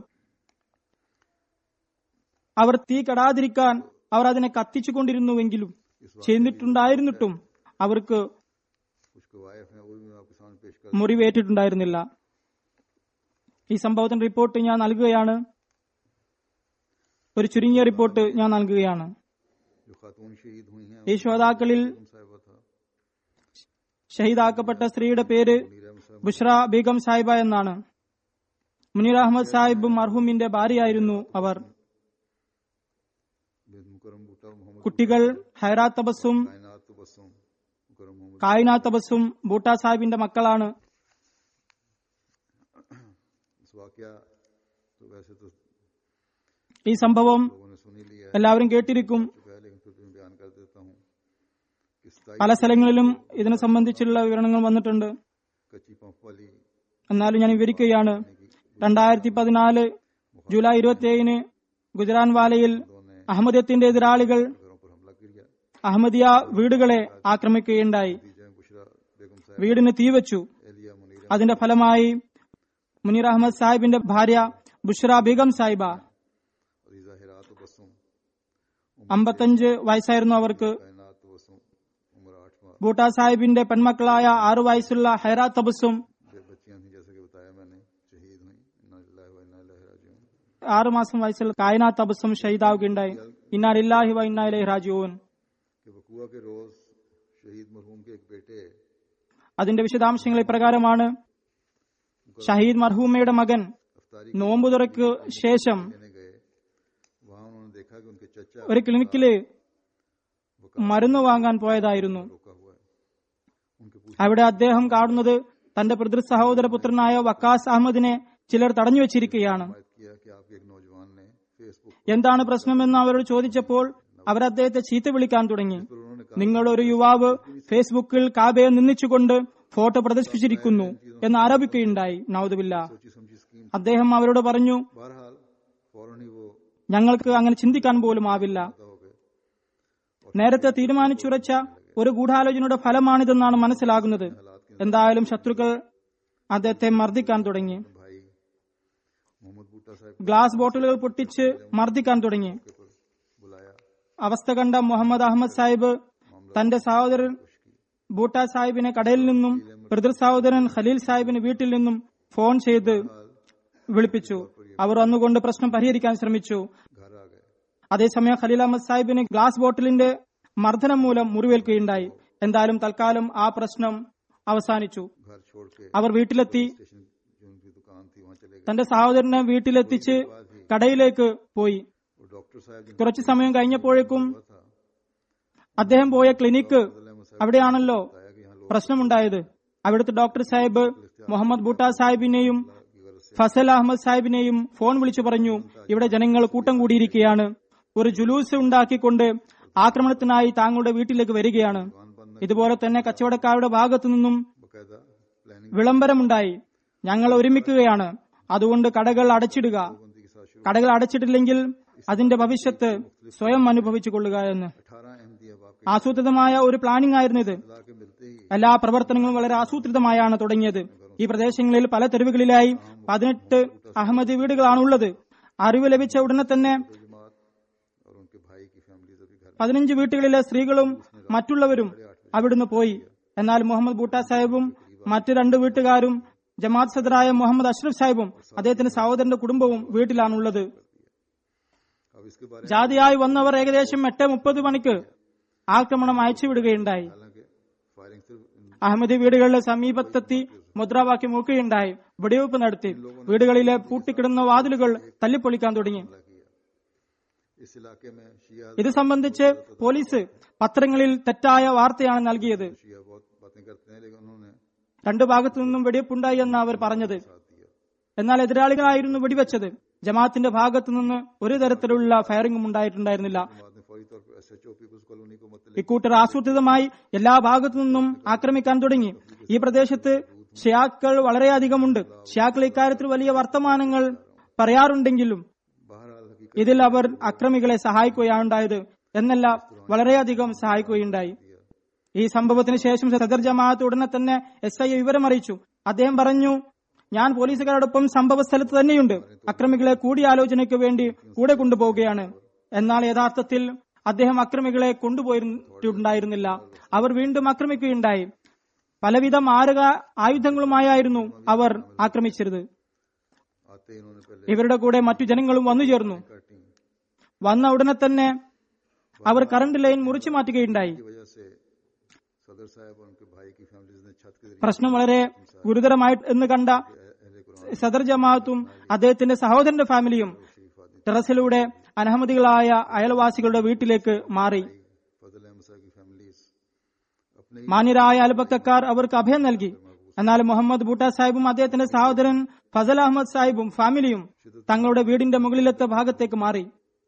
അവർ തീ കെടാതിരിക്കാൻ അവർ അതിനെ കത്തിച്ചു കൊണ്ടിരുന്നുവെങ്കിലും ചെയ്തിട്ടുണ്ടായിരുന്നിട്ടും അവർക്ക് कुछ कवायफ हैं वो भी मैं आपके सामने पेश कर മുറിവേറ്റിട്ടുണ്ടായിരുന്നില്ല ഈ സംഭവത്തിന്റെ റിപ്പോർട്ട് ഞാൻ നൽകുകയാണ് ഒരു ചുരുങ്ങിയ റിപ്പോർട്ട് ഞാൻ നൽകുകയാണ് जो खातून शहीद हुई हैं ഈ ശ്രോതാക്കളിൽ बेगम साहिबा था ഷഹീദാക്കപ്പെട്ട സ്ത്രീയുടെ പേര് मुनीर अहमद साहब ബുഷ്ര ബീഗം സാഹിബ എന്നാണ് മുനീർ അഹമ്മദ് സാഹിബ് മർഹൂമിന്റെ ഭാര്യയായിരുന്നു അവർ बिन मुकरम बूटा और मोहम्मद കുട്ടികൾ ഹൈറാത്ത് തബസ്സും कायनात तबस्सुम मुकरम मोहम्मद കായിനാത്ത് തബസ്സും ബൂട്ട സാഹിബിന്റെ മക്കളാണ് इस वाकया तो वैसे तो ഈ സംഭവം लोगों ने सुन ही लिया है എല്ലാവരും കേട്ടിരിക്കും चुका है लेकिन फिर भी मैं बयान कर देता हूँ कि सताईस പല സ്ഥലങ്ങളിലും ഇതിനെ സംബന്ധിച്ചുള്ള വിവരണങ്ങൾ വന്നിട്ടുണ്ട് कच्ची पंप वाली എന്നാലും ഞാൻ വിവരിക്കുകയാണ് രണ്ടായിരത്തി പതിനാല് ജൂലൈ ഇരുപത്തി ഏഴിന് ഗുജറാൻ വാലയിൽ ने അഹമ്മദിയത്തിന്റെ എതിരാളികൾ घरों पर हमला किया അഹമ്മദിയ വീടുകളെ ആക്രമിക്കുകയുണ്ടായി खदीजा बुशरा बेगम साहब വീടിന് തീവച്ചു एलिया मुनीर അതിന്റെ ഫലമായി മുനീർ അഹമ്മദ് സാഹിബിന്റെ ഭാര്യ ബുഷ്ര ബീഗം സാഹിബ अजीजा हिरात तबस्सुम അമ്പത്തഞ്ച് വയസ്സായിരുന്നു അവർക്ക് कायनात तबस्सुम उम्र आठ माह ബൂട്ട സാഹിബിന്റെ പെൺമക്കളായ ആറു വയസ്സുള്ള ഹൈറാ തബസും बे- बच्चियां थी जैसे कि बताया मैंने शहीद हुई इन्ना लिल्लाहि व इन्ना इलैहि राजिऊन ആറ് മാസം വയസ്സിൽ കായനാത്ത് അബസം ഷഹീദാവുകയുണ്ടായി ഇന്നാലില്ലാഹി വ ഇന്നാലി റാജുവൻ कि बकुआ के रोज शहीद मरहूम के एक बेटे അതിന്റെ വിശദാംശങ്ങൾ ഇപ്രകാരമാണ് ഷഹീദ് മർഹൂമയുടെ മകൻ अफ्तारी നോമ്പ് തുറക്ക് ശേഷം लेने गए वहां उन्होंने देखा कि उनके चचा ഒരു ക്ലിനിക്കില് മരുന്ന് വാങ്ങാൻ പോയതായിരുന്നു रोका हुआ है उनके पूछ അവിടെ അദ്ദേഹം കാണുന്നത് തന്റെ പിതൃ സഹോദര പുത്രനായ വക്കാസ് അഹമ്മദിനെ ചിലർ തടഞ്ഞു വെച്ചിരിക്കുകയാണ് किया कि आपके एक नौजवान ने फेसबुक എന്താണ് പ്രശ്നമെന്ന് അവരോട് ചോദിച്ചപ്പോൾ അവർ അദ്ദേഹത്തെ ചീത്ത വിളിക്കാൻ തുടങ്ങി पर उन्होंने कहा നിങ്ങളുടെ ഒരു യുവാവ് ഫേസ്ബുക്കിൽ കാബയെ നിന്ദിച്ചുകൊണ്ട് ഫോട്ടോ പ്രദർശിപ്പിച്ചിരിക്കുന്നു എന്ന് ആരോപിക്കുകയുണ്ടായി നവതുമില്ല सोची समझी स्कीम അദ്ദേഹം അവരോട് പറഞ്ഞു बहरहाल फौरन ही वो ഞങ്ങൾക്ക് അങ്ങനെ ചിന്തിക്കാൻ പോലും ആവില്ല पता हो गए നേരത്തെ തീരുമാനിച്ചുറച്ച ഒരു ഗൂഢാലോചനയുടെ ഫലമാണിതെന്നാണ് മനസ്സിലാകുന്നത് എന്തായാലും ശത്രുക്കൾ അദ്ദേഹത്തെ മർദ്ദിക്കാൻ തുടങ്ങി भाई मोहम्मद बूटा साहब ഗ്ലാസ് ബോട്ടിലുകൾ പൊട്ടിച്ച് മർദ്ദിക്കാൻ തുടങ്ങി के पर बुलाया അവസ്ഥ കണ്ട മുഹമ്മദ് അഹമ്മദ് സാഹിബ് തന്റെ സഹോദരൻ ബൂട്ട സാഹിബിനെ കടയിൽ നിന്നും പിതൃ സഹോദരൻ ഖലീൽ സാഹിബിന് വീട്ടിൽ നിന്നും ഫോൺ ചെയ്ത് വിളിപ്പിച്ചു അവർ വന്നുകൊണ്ട് പ്രശ്നം പരിഹരിക്കാൻ ശ്രമിച്ചു घर आ गए അതേസമയം ഖലീൽ അഹമ്മദ് സാഹിബിന് ഗ്ലാസ് ബോട്ടിലിന്റെ മർദ്ദനം മൂലം മുറിവേൽക്കുകയുണ്ടായി എന്തായാലും തൽക്കാലം ആ പ്രശ്നം അവസാനിച്ചു घर छोड़ के അവർ വീട്ടിലെത്തി स्टेशन जो उनकी दुकान थी वहां चले गए തന്റെ സഹോദരനെ വീട്ടിലെത്തിച്ച് കടയിലേക്ക് പോയി और डॉक्टर साहब जिनका കുറച്ചു സമയം കഴിഞ്ഞപ്പോഴേക്കും हुआ था അദ്ദേഹം പോയ ക്ലിനിക്ക് अहमद साहब അവിടെയാണല്ലോ बताया कि यहाँ लोग പ്രശ്നമുണ്ടായത് അവിടുത്തെ ഡോക്ടർ സാഹിബ് മുഹമ്മദ് ബൂട്ട സാഹിബിനെയും की गरज से ഫസൽ അഹമ്മദ് സാഹിബിനെയും ഫോൺ വിളിച്ചു പറഞ്ഞു ഇവിടെ ജനങ്ങൾ കൂട്ടം കൂടിയിരിക്കുകയാണ് ഒരു ജുലൂസ് ഉണ്ടാക്കിക്കൊണ്ട് ആക്രമണത്തിനായി താങ്കളുടെ വീട്ടിലേക്ക് വരികയാണ് दुकान बंद ഇതുപോലെ തന്നെ കച്ചവടക്കാരുടെ ഭാഗത്തു നിന്നും बकायदा प्लानिंग വിളംബരമുണ്ടായി ഞങ്ങൾ ഒരുമിക്കുകയാണ് അതുകൊണ്ട് കടകൾ അടച്ചിടുക बंदी के साथ शुरू കടകൾ അടച്ചിട്ടില്ലെങ്കിൽ അതിന്റെ ഭവിഷ്യത്ത് സ്വയം അനുഭവിച്ചു കൊള്ളുക എന്ന് अठारह अहमदी अहबाब के ആസൂത്രിതമായ ഒരു പ്ലാനിംഗ് ആയിരുന്നു ഇത് इतला के मिलते ही എല്ലാ പ്രവർത്തനങ്ങളും വളരെ ആസൂത്രിതമായാണ് തുടങ്ങിയത് ഈ പ്രദേശങ്ങളിൽ പല തെരുവുകളിലായി പതിനെട്ട് അഹമ്മദി വീടുകളാണുള്ളത് അറിവ് ലഭിച്ച ഉടനെ തന്നെ जमात और उनके भाई की फैमिली अभी घर പതിനഞ്ച് വീട്ടുകളിലെ സ്ത്രീകളും മറ്റുള്ളവരും അവിടുന്ന് പോയി എന്നാൽ മുഹമ്മദ് ബൂട്ട സാഹിബും മറ്റു രണ്ട് വീട്ടുകാരും ജമാഅത്ത് സദറായ മുഹമ്മദ് അഷ്റഫ് സാഹിബും അദ്ദേഹത്തിന്റെ സഹോദരന്റെ കുടുംബവും വീട്ടിലാണുള്ളത് अब इसके बारे ജാതിയായി വന്നവർ ഏകദേശം എട്ട് മുപ്പത് മണിക്ക് ആക്രമണം അയച്ചുവിടുകയുണ്ടായി में हालांकि फायरिंग सिर्फ इन അഹമ്മദി വീടുകളുടെ സമീപത്തെത്തി മുദ്രാവാക്യം മുക്കുകയുണ്ടായി വെടിവെപ്പ് നടത്തി വീടുകളിലെ പൂട്ടിക്കിടന്ന വാതിലുകൾ തല്ലിപ്പൊളിക്കാൻ തുടങ്ങി हमला किया इस इलाके में शिया ഇത് സംബന്ധിച്ച് പോലീസ് പത്രങ്ങളിൽ തെറ്റായ വാർത്തയാണ് നൽകിയത് शिया बहुत बातें करते हैं लेकिन उन्होंने രണ്ടു ഭാഗത്തു നിന്നും വെടിവെപ്പുണ്ടായി എന്ന് അവർ പറഞ്ഞത് साथ दिया എന്നാൽ എതിരാളികളായിരുന്നു വെടിവെച്ചത് ജമാഅത്തിന്റെ ഭാഗത്തു നിന്ന് ഒരു തരത്തിലുള്ള ഫയറിംഗും ഉണ്ടായിട്ടുണ്ടായിരുന്നില്ല बाद में फौरी तौर पर S H O people's colony को मतलब ഇക്കൂട്ടർ ആസൂത്രിതമായി എല്ലാ ഭാഗത്തു നിന്നും ആക്രമിക്കാൻ തുടങ്ങി ഈ പ്രദേശത്ത് ഷിയാക്കൾ വളരെയധികമുണ്ട് ഷിയാക്കൾ ഇക്കാര്യത്തിൽ വലിയ വർത്തമാനങ്ങൾ പറയാറുണ്ടെങ്കിലും बहरहाल हकीकत ഇതിൽ അവർ അക്രമികളെ സഹായിക്കുകയാണ് ഉണ്ടായത് എന്നല്ല വളരെയധികം സഹായിക്കുകയുണ്ടായി ഈ സംഭവത്തിന് ശേഷം സദർ ജമാഅത്ത് ഉടനെ തന്നെ എസ് ഐ വിവരം അറിയിച്ചു അദ്ദേഹം പറഞ്ഞു ഞാൻ പോലീസുകാരോടൊപ്പം സംഭവ സ്ഥലത്ത് തന്നെയുണ്ട് അക്രമികളെ കൂടിയാലോചനയ്ക്ക് വേണ്ടി കൂടെ കൊണ്ടുപോവുകയാണ് എന്നാൽ യഥാർത്ഥത്തിൽ അദ്ദേഹം അക്രമികളെ കൊണ്ടുപോയിട്ടുണ്ടായിരുന്നില്ല അവർ വീണ്ടും ആക്രമിക്കുകയുണ്ടായി പലവിധ മാരക ആയുധങ്ങളുമായായിരുന്നു അവർ ആക്രമിച്ചിരുന്നത് आते ही इन्होंने पहले ഇവരുടെ കൂടെ മറ്റു ജനങ്ങളും വന്നു ചേർന്നു काटी വന്ന ഉടനെ തന്നെ അവർ കറണ്ട് ലൈൻ മുറിച്ചു മാറ്റുകയുണ്ടായി की वजह से सदर साहब और उनके भाई की फैमिलीज ने छत के जरिए പ്രശ്നം വളരെ ഗുരുതരമായി എന്ന് കണ്ട अहले कुरान സദർ ജമാഅത്തും അദ്ദേഹത്തിന്റെ സഹോദരന്റെ ഫാമിലിയും शरीफ आदि ടെറസിലൂടെ അനഹമ്മദികളായ അയൽവാസികളുടെ വീട്ടിലേക്ക് മാറി फजल अहमद साहब की फैमिलीज अपने മാന്യരായ അയൽപക്കക്കാർ അവർക്ക് അഭയം നൽകി എന്നാൽ മുഹമ്മദ് ബൂട്ട സാഹിബും അദ്ദേഹത്തിന്റെ സഹോദരൻ ഫസൽ അഹമ്മദ് സാഹിബും ഫാമിലിയും തങ്ങളുടെ വീടിന്റെ മുകളിലത്തെ ഭാഗത്തേക്ക് മാറി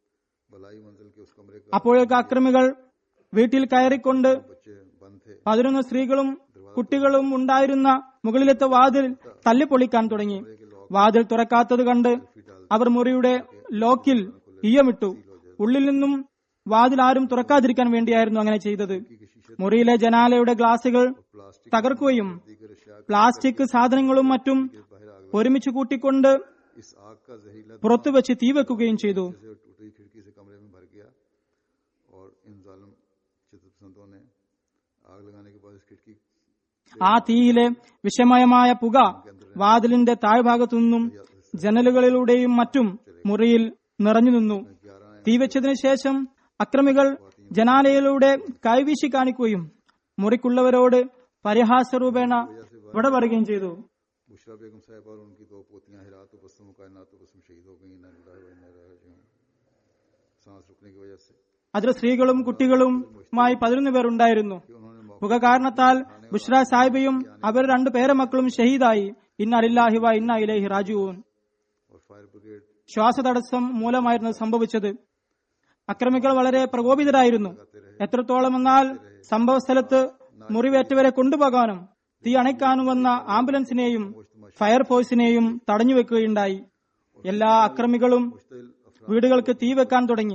भलाई मंजिल के उस कमरे का അപ്പോഴേക്ക് അക്രമികൾ വീട്ടിൽ കയറിക്കൊണ്ട് बच्चे बंद थे പതിനൊന്ന് സ്ത്രീകളും കുട്ടികളും ഉണ്ടായിരുന്ന മുകളിലത്തെ വാതിൽ തല്ലിപ്പൊളിക്കാൻ തുടങ്ങി വാതിൽ തുറക്കാത്തത് കണ്ട് അവർ മുറിയുടെ ലോക്കിൽ ഈയമിട്ടു ഉള്ളിൽ നിന്നും വാതിൽ ആരും തുറക്കാതിരിക്കാൻ വേണ്ടിയായിരുന്നു അങ്ങനെ ചെയ്തത് മുറിയിലെ ജനാലയുടെ ഗ്ലാസുകൾ प्लास्टिक തകർക്കുകയും दीगर अशिया പ്ലാസ്റ്റിക് സാധനങ്ങളും മറ്റും बाहर आ ഒരുമിച്ച് കൂട്ടിക്കൊണ്ട് गए इस आग का जहरीला പുറത്തു വെച്ച് തീ വെക്കുകയും ചെയ്തു से टूटी खिड़की से कमरे में भर गया और इन जालिम चित्रपसंदों ने आग लगाने के बाद इस खिड़की ആ തീയിലെ വിഷമയമായ പുക വാതിലിന്റെ താഴ്ഭാഗത്തു നിന്നും ജനലുകളിലൂടെയും മറ്റും चले മുറിയിൽ നിറഞ്ഞു നിന്നു ग्यारह आए തീവച്ചതിനു ശേഷം അക്രമികൾ ജനാലയിലൂടെ കൈവീശി കാണിക്കുകയും മുറിക്കുള്ളവരോട് പരിഹാസരൂപേണ വിട പറയുകയും ചെയ്തു बुशरा बेगम साहब और उनकी दो पोतियां हिरात बसम कायनात बसम शहीद हो गई सांस रुकने की वजह से അതിൽ സ്ത്രീകളും കുട്ടികളുമായി പതിനൊന്ന് പേർ ഉണ്ടായിരുന്നു कि उन्होंने मौके പുക കാരണത്താൽ ബുഷ്ര സാഹിബയും അവർ രണ്ടു പേരമക്കളും ഷഹീദായി ഇന്ന അലില്ലാഹി വ ഇന്ന ഇലൈഹി റാജുവൂൻ और फायर ब्रिगेड ശ്വാസതടസ്സം മൂലമായിരുന്നു സംഭവിച്ചത് അക്രമികൾ വളരെ പ്രകോപിതരായിരുന്നു എത്രത്തോളം എന്നാൽ സംഭവ സ്ഥലത്ത് മുറിവേറ്റവരെ കൊണ്ടുപോകാനും തീ അണയ്ക്കാനും വന്ന ആംബുലൻസിനെയും ഫയർഫോഴ്സിനെയും തടഞ്ഞുവെക്കുകയുണ്ടായി എല്ലാ അക്രമികളും मुश्तिल अफरा വീടുകൾക്ക് തീ വെക്കാൻ തുടങ്ങി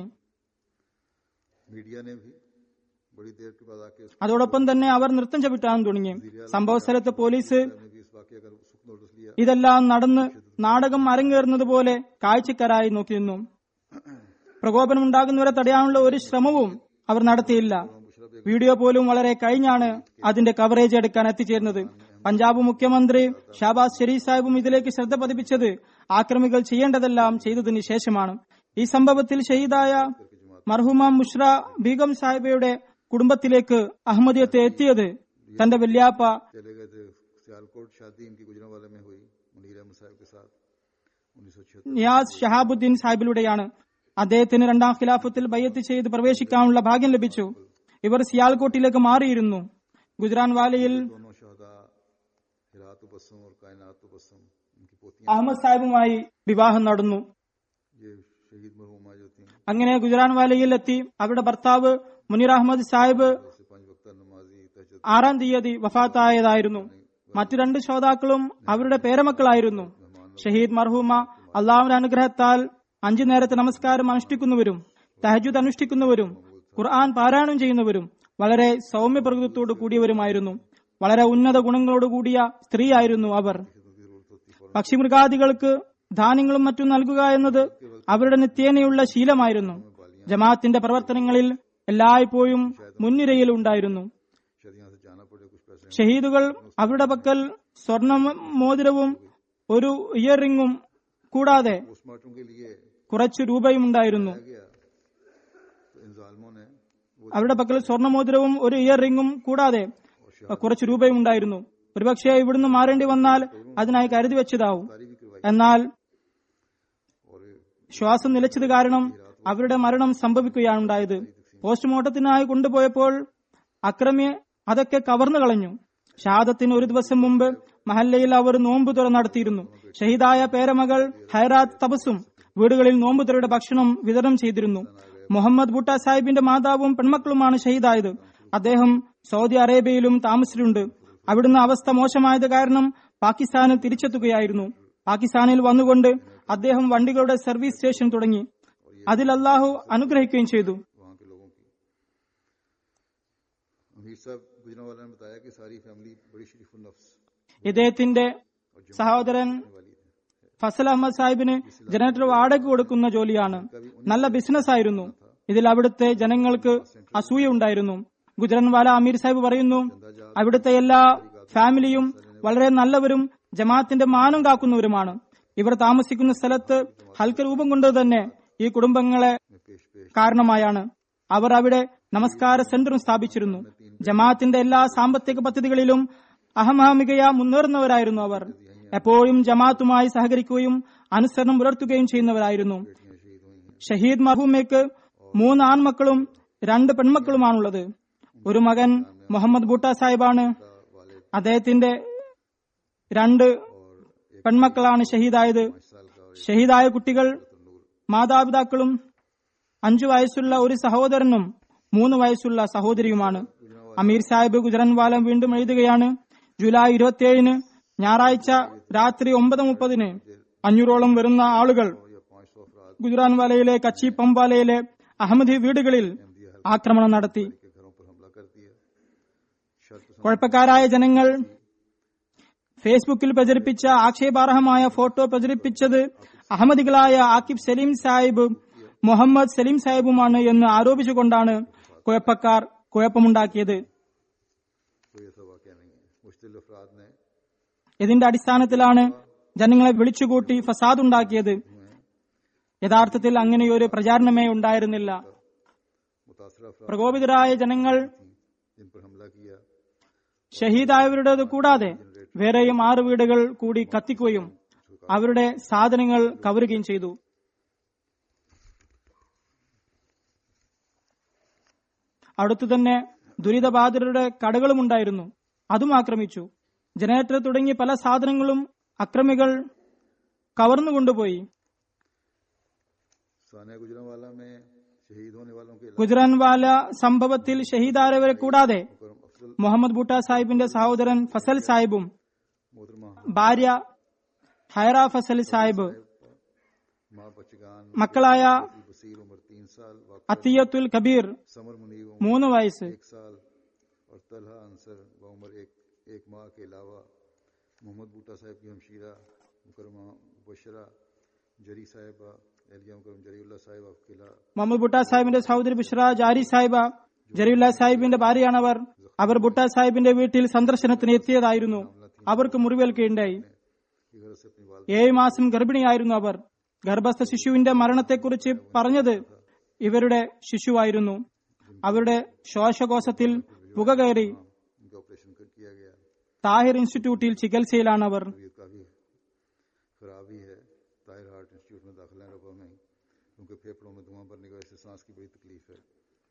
मीडिया ने भी बड़ी देर के बाद आके उसने അതോടൊപ്പം തന്നെ അവർ നൃത്തം ചവിട്ടാനും തുടങ്ങി സംഭവ സ്ഥലത്ത് പോലീസ് भी इस वाक्य का सुख नोटिस लिया ഇതെല്ലാം നടന്ന് നാടകം അരങ്ങേറുന്നത് പോലെ കാഴ്ചക്കാരായി നോക്കി നിന്നു പ്രകോപനമുണ്ടാകുന്നവരെ തടയാനുള്ള ഒരു ശ്രമവും അവർ നടത്തിയില്ല വീഡിയോ പോലും വളരെ കഴിഞ്ഞാണ് അതിന്റെ കവറേജ് എടുക്കാൻ എത്തിച്ചേരുന്നത് പഞ്ചാബ് മുഖ്യമന്ത്രി ഷാബാസ് ഷെരീഫ് സാഹിബും ഇതിലേക്ക് ശ്രദ്ധ പതിപ്പിച്ചത് ആക്രമികൾ ചെയ്യേണ്ടതെല്ലാം ചെയ്തതിനു ശേഷമാണ് ഈ സംഭവത്തിൽ ഷഹീദായ മർഹൂമ മുഷ്ര ബീഗം സാഹിബയുടെ കുടുംബത്തിലേക്ക് അഹമ്മദിയത്തെ എത്തിയത് തന്റെ വല്യാപ്പ चले गए थे सियालकोट शादी इनकी गुजरा वाले में हुई मुनीर अहमद साहब के साथ उन्नीस सौ छिहत्तर നിയാസ് ഷഹാബുദ്ദീൻ സാഹിബിലൂടെയാണ് അദ്ദേഹത്തിന് രണ്ടാം ഖിലാഫത്തിൽ ബയ്യത്ത് ചെയ്ത് പ്രവേശിക്കാനുള്ള ഭാഗ്യം ലഭിച്ചു ഇവർ സിയാൽകോട്ടിലേക്ക് മാറിയിരുന്നു ഗുജറാൻ വാലയിൽ दोनों शहदा हिरात बसम और कायनात बसम इनकी पोतियां അഹമ്മദ് സാഹിബുമായി വിവാഹം നടന്നു ये शहीद मरहुमा जो थी അങ്ങനെ ഗുജറാൻ വാലയിൽ എത്തി അവരുടെ ഭർത്താവ് മുനീർ അഹമ്മദ് സാഹിബ് से पांच वक्त नमाजी तहजद ആറാം തീയതി വഫാത്തായതായിരുന്നു മറ്റു രണ്ട് ശ്രോതാക്കളും അവരുടെ പേരമക്കളായിരുന്നു ഷഹീദ് മർഹൂമ അള്ളാഹുവിന്റെ അനുഗ്രഹത്താൽ അഞ്ചു നേരത്തെ നമസ്കാരം അനുഷ്ഠിക്കുന്നവരും തഹജുദ് അനുഷ്ഠിക്കുന്നവരും ഖുർആൻ പാരായണം ചെയ്യുന്നവരും വളരെ സൗമ്യപ്രകൃതത്തോടു കൂടിയവരുമായിരുന്നു വളരെ ഉന്നത ഗുണങ്ങളോട് കൂടിയ സ്ത്രീയായിരുന്നു അവർ പക്ഷിമൃഗാദികൾക്ക് ധാന്യങ്ങളും മറ്റും നൽകുക എന്നത് അവരുടെ നിത്യേനയുള്ള ശീലമായിരുന്നു ജമാഅത്തിന്റെ പ്രവർത്തനങ്ങളിൽ എല്ലായ്പ്പോഴും മുൻനിരയിൽ ഉണ്ടായിരുന്നു शायद यहाँ से जाना पड़े कुछ पैसे ഷഹീദുകൾ അവരുടെ പക്കൽ സ്വർണ്ണ മോതിരവും ഒരു ഇയർ റിംഗും കൂടാതെ पोस्टमार्टम के लिए കുറച്ചു രൂപയും ഉണ്ടായിരുന്നു आ गया तो इन जालमों ने वो അവരുടെ പക്കൽ സ്വർണ്ണ മോതിരവും ഒരു ഇയർ റിംഗും കൂടാതെ കുറച്ചു രൂപയും ഉണ്ടായിരുന്നു ഒരുപക്ഷെ ഇവിടുന്ന് മാറേണ്ടി വന്നാൽ അതിനായി കരുതി വെച്ചതാവും तारी भी करवाई എന്നാൽ और ശ്വാസം നിലച്ചത് കാരണം അവരുടെ മരണം സംഭവിക്കുകയാണ് ഉണ്ടായത് പോസ്റ്റ്മോർട്ടത്തിനായി കൊണ്ടുപോയപ്പോൾ അക്രമി അതൊക്കെ കവർന്നു കളഞ്ഞു ഷഹാദത്തിന് ഒരു ദിവസം മുമ്പ് മഹല്ലയിൽ അവർ നോമ്പ് തുറ നടത്തിയിരുന്നു ഷഹീദായ പേരമകൾ ഹൈറാത്ത് തപസും വീടുകളിൽ നോമ്പ് തുറയുടെ ഭക്ഷണം വിതരണം ചെയ്തിരുന്നു മുഹമ്മദ് ബുട്ട സാഹിബിന്റെ മാതാവും പെൺമക്കളുമാണ് ഷഹീദായത് അദ്ദേഹം സൗദി അറേബ്യയിലും താമസിച്ചിട്ടുണ്ട് അവിടുന്ന് അവസ്ഥ മോശമായത് കാരണം പാകിസ്ഥാനിൽ തിരിച്ചെത്തുകയായിരുന്നു പാകിസ്ഥാനിൽ വന്നുകൊണ്ട് അദ്ദേഹം വണ്ടികളുടെ സർവീസ് സ്റ്റേഷൻ തുടങ്ങി അതിൽ അള്ളാഹു അനുഗ്രഹിക്കുകയും ചെയ്തു वहाँ के लोगों की अमीर साहब गुजरावाला ने बताया कि सारी फैमिली बड़ी शरीफ नफ्स ഇദ്ദേഹത്തിന്റെ സഹോദരൻ वाली थी ഫസൽ അഹമ്മദ് സാഹിബിന് ജനറേറ്റർ വാടക കൊടുക്കുന്ന ജോലിയാണ് നല്ല ബിസിനസ് ആയിരുന്നു ഇതിൽ അവിടുത്തെ ജനങ്ങൾക്ക് അസൂയ ഉണ്ടായിരുന്നു ഗുജറൻവാല അമീർ സാഹിബ് പറയുന്നു അവിടുത്തെ എല്ലാ ഫാമിലിയും വളരെ നല്ലവരും ജമാഅത്തിന്റെ മാനം കാക്കുന്നവരുമാണ് ഇവർ താമസിക്കുന്ന സ്ഥലത്ത് ഹൽക്ക രൂപം കൊണ്ട് തന്നെ ഈ കുടുംബങ്ങളെ में पेश पेश കാരണമായാണ് അവർ അവിടെ നമസ്കാര സെന്ററും സ്ഥാപിച്ചിരുന്നു ജമാഅത്തിന്റെ എല്ലാ സാമ്പത്തിക പദ്ധതികളിലും അഹമാമികയ മുന്നേറുന്നവരായിരുന്നു അവർ എപ്പോഴും ജമാഅത്തുമായി സഹകരിക്കുകയും അനുസരണം പുലർത്തുകയും ചെയ്യുന്നവരായിരുന്നു बेटियां शहीद हुई हैं ഷഹീദ് മർഹൂമയ്ക്ക് മൂന്ന് ആൺമക്കളും രണ്ട് പെൺമക്കളുമാണുള്ളത് ഒരു മകൻ മുഹമ്മദ് ബൂട്ട സാഹിബാണ് वाले അദ്ദേഹത്തിന്റെ രണ്ട് പെൺമക്കളാണ് ഷഹീദായത് पाँच साल का और ഷഹീദായ കുട്ടികൾ മാതാപിതാക്കളും അഞ്ചു വയസ്സുള്ള ഒരു സഹോദരനും മൂന്ന് വയസ്സുള്ള സഹോദരിയുമാണ് അമീർ സാഹിബ് ഗുജറൻവാലം വീണ്ടും എഴുതുകയാണ് ജൂലൈ ഇരുപത്തിയേഴിന് ഞായറാഴ്ച രാത്രി ഒമ്പത് മുപ്പതിന് അഞ്ഞൂറോളം വരുന്ന ആളുകൾ या पाँच सौ अफराद ഗുജറാൻവാലയിലെ കച്ചി പമ്പാലയിലെ അഹമ്മദി വീടുകളിൽ ആക്രമണം നടത്തി के घरों पर हमला कर दिया शर्त കുഴപ്പക്കാരായ ജനങ്ങൾ ഫേസ്ബുക്കിൽ പ്രചരിപ്പിച്ച ആക്ഷേപാർഹമായ ഫോട്ടോ പ്രചരിപ്പിച്ചത് അഹമ്മദികളായ ആക്കിബ് സലീം സാഹിബ് മുഹമ്മദ് സലീം സാഹിബുമാണ് എന്ന് ആരോപിച്ചുകൊണ്ടാണ് കുഴപ്പക്കാർ കുഴപ്പമുണ്ടാക്കിയത് कोई ऐसा वाक्य नहीं है मुश्तिल अफराद ने ഇതിന്റെ അടിസ്ഥാനത്തിലാണ് ജനങ്ങളെ വിളിച്ചുകൂട്ടി ഫസാദ് ഉണ്ടാക്കിയത് യഥാർത്ഥത്തിൽ അങ്ങനെയൊരു പ്രചാരണമേ ഉണ്ടായിരുന്നില്ല मुतासर अफराद പ്രകോപിതരായ ജനങ്ങൾ जिन पर हमला किया ഷഹീദായവരുടേത് കൂടാതെ വേറെയും ആറ് വീടുകൾ കൂടി കത്തിക്കുകയും അവരുടെ സാധനങ്ങൾ കവരുകയും ചെയ്തു അടുത്തു തന്നെ ദുരിതബാധിതരുടെ കടകളും ഉണ്ടായിരുന്നു അതും ആക്രമിച്ചു ജനറേറ്റർ തുടങ്ങി പല സാധനങ്ങളും അക്രമികൾ കവർന്നുകൊണ്ടുപോയി सानिया गुजरावाला में शहीद होने वालों के अलावा ഗുജറാൻവാല സംഭവത്തിൽ ഷഹീദായവരെ കൂടാതെ मुकरम अफजल മുഹമ്മദ് ബൂട്ട സാഹിബിന്റെ സഹോദരൻ ഫസൽ സാഹിബും मोहतरमा ഭാര്യ ഹൈറ ഫസൽ സാഹിബ് माँ बचगान മക്കളായ बसीर उम्र तीन साल वाक़ അത്തിയത്തുൽ കബീർ समर मुनीब उम्र മൂന്ന് വയസ്സ് एक साल और तलहा अंसर व उम्र एक एक माह के अलावा मोहम्मद बूटा साहब की हमशीरा मुकरमा बशरा जरी साहिबा एलिया मुकरम जरीउल्ला साहिब अकेला മുഹമ്മദ് ബുട്ട സാഹിബിന്റെ സഹോദരി ബിഷ്ര ജാരി സാഹിബ ജരീഉല്ല സാഹിബിന്റെ ഭാര്യയാണവർ അവർ ബുട്ട സാഹിബിന്റെ വീട്ടിൽ സന്ദർശനത്തിന് എത്തിയതായിരുന്നു അവർക്ക് മുറിവേൽക്കുകയുണ്ടായി की घर से अपनी वाल ഏഴ് മാസം ഗർഭിണിയായിരുന്നു അവർ ഗർഭസ്ഥ ശിശുവിന്റെ മരണത്തെക്കുറിച്ച് പറഞ്ഞത് ഇവരുടെ ശിശുവായിരുന്നു അവരുടെ ശ്വാസകോശത്തിൽ പുക കയറി उनका ऑपरेशन कर किया गया താഹിർ ഇൻസ്റ്റിറ്റ്യൂട്ടിൽ ചികിത്സയിലാണ് അവർ तबीयत काफ़ी खराबी है ताहिर हार्ट इंस्टीट्यूट में दाखिला है रफा में क्योंकि फेफड़ों में धुआं भरने की वजह से सांस की बड़ी तकलीफ है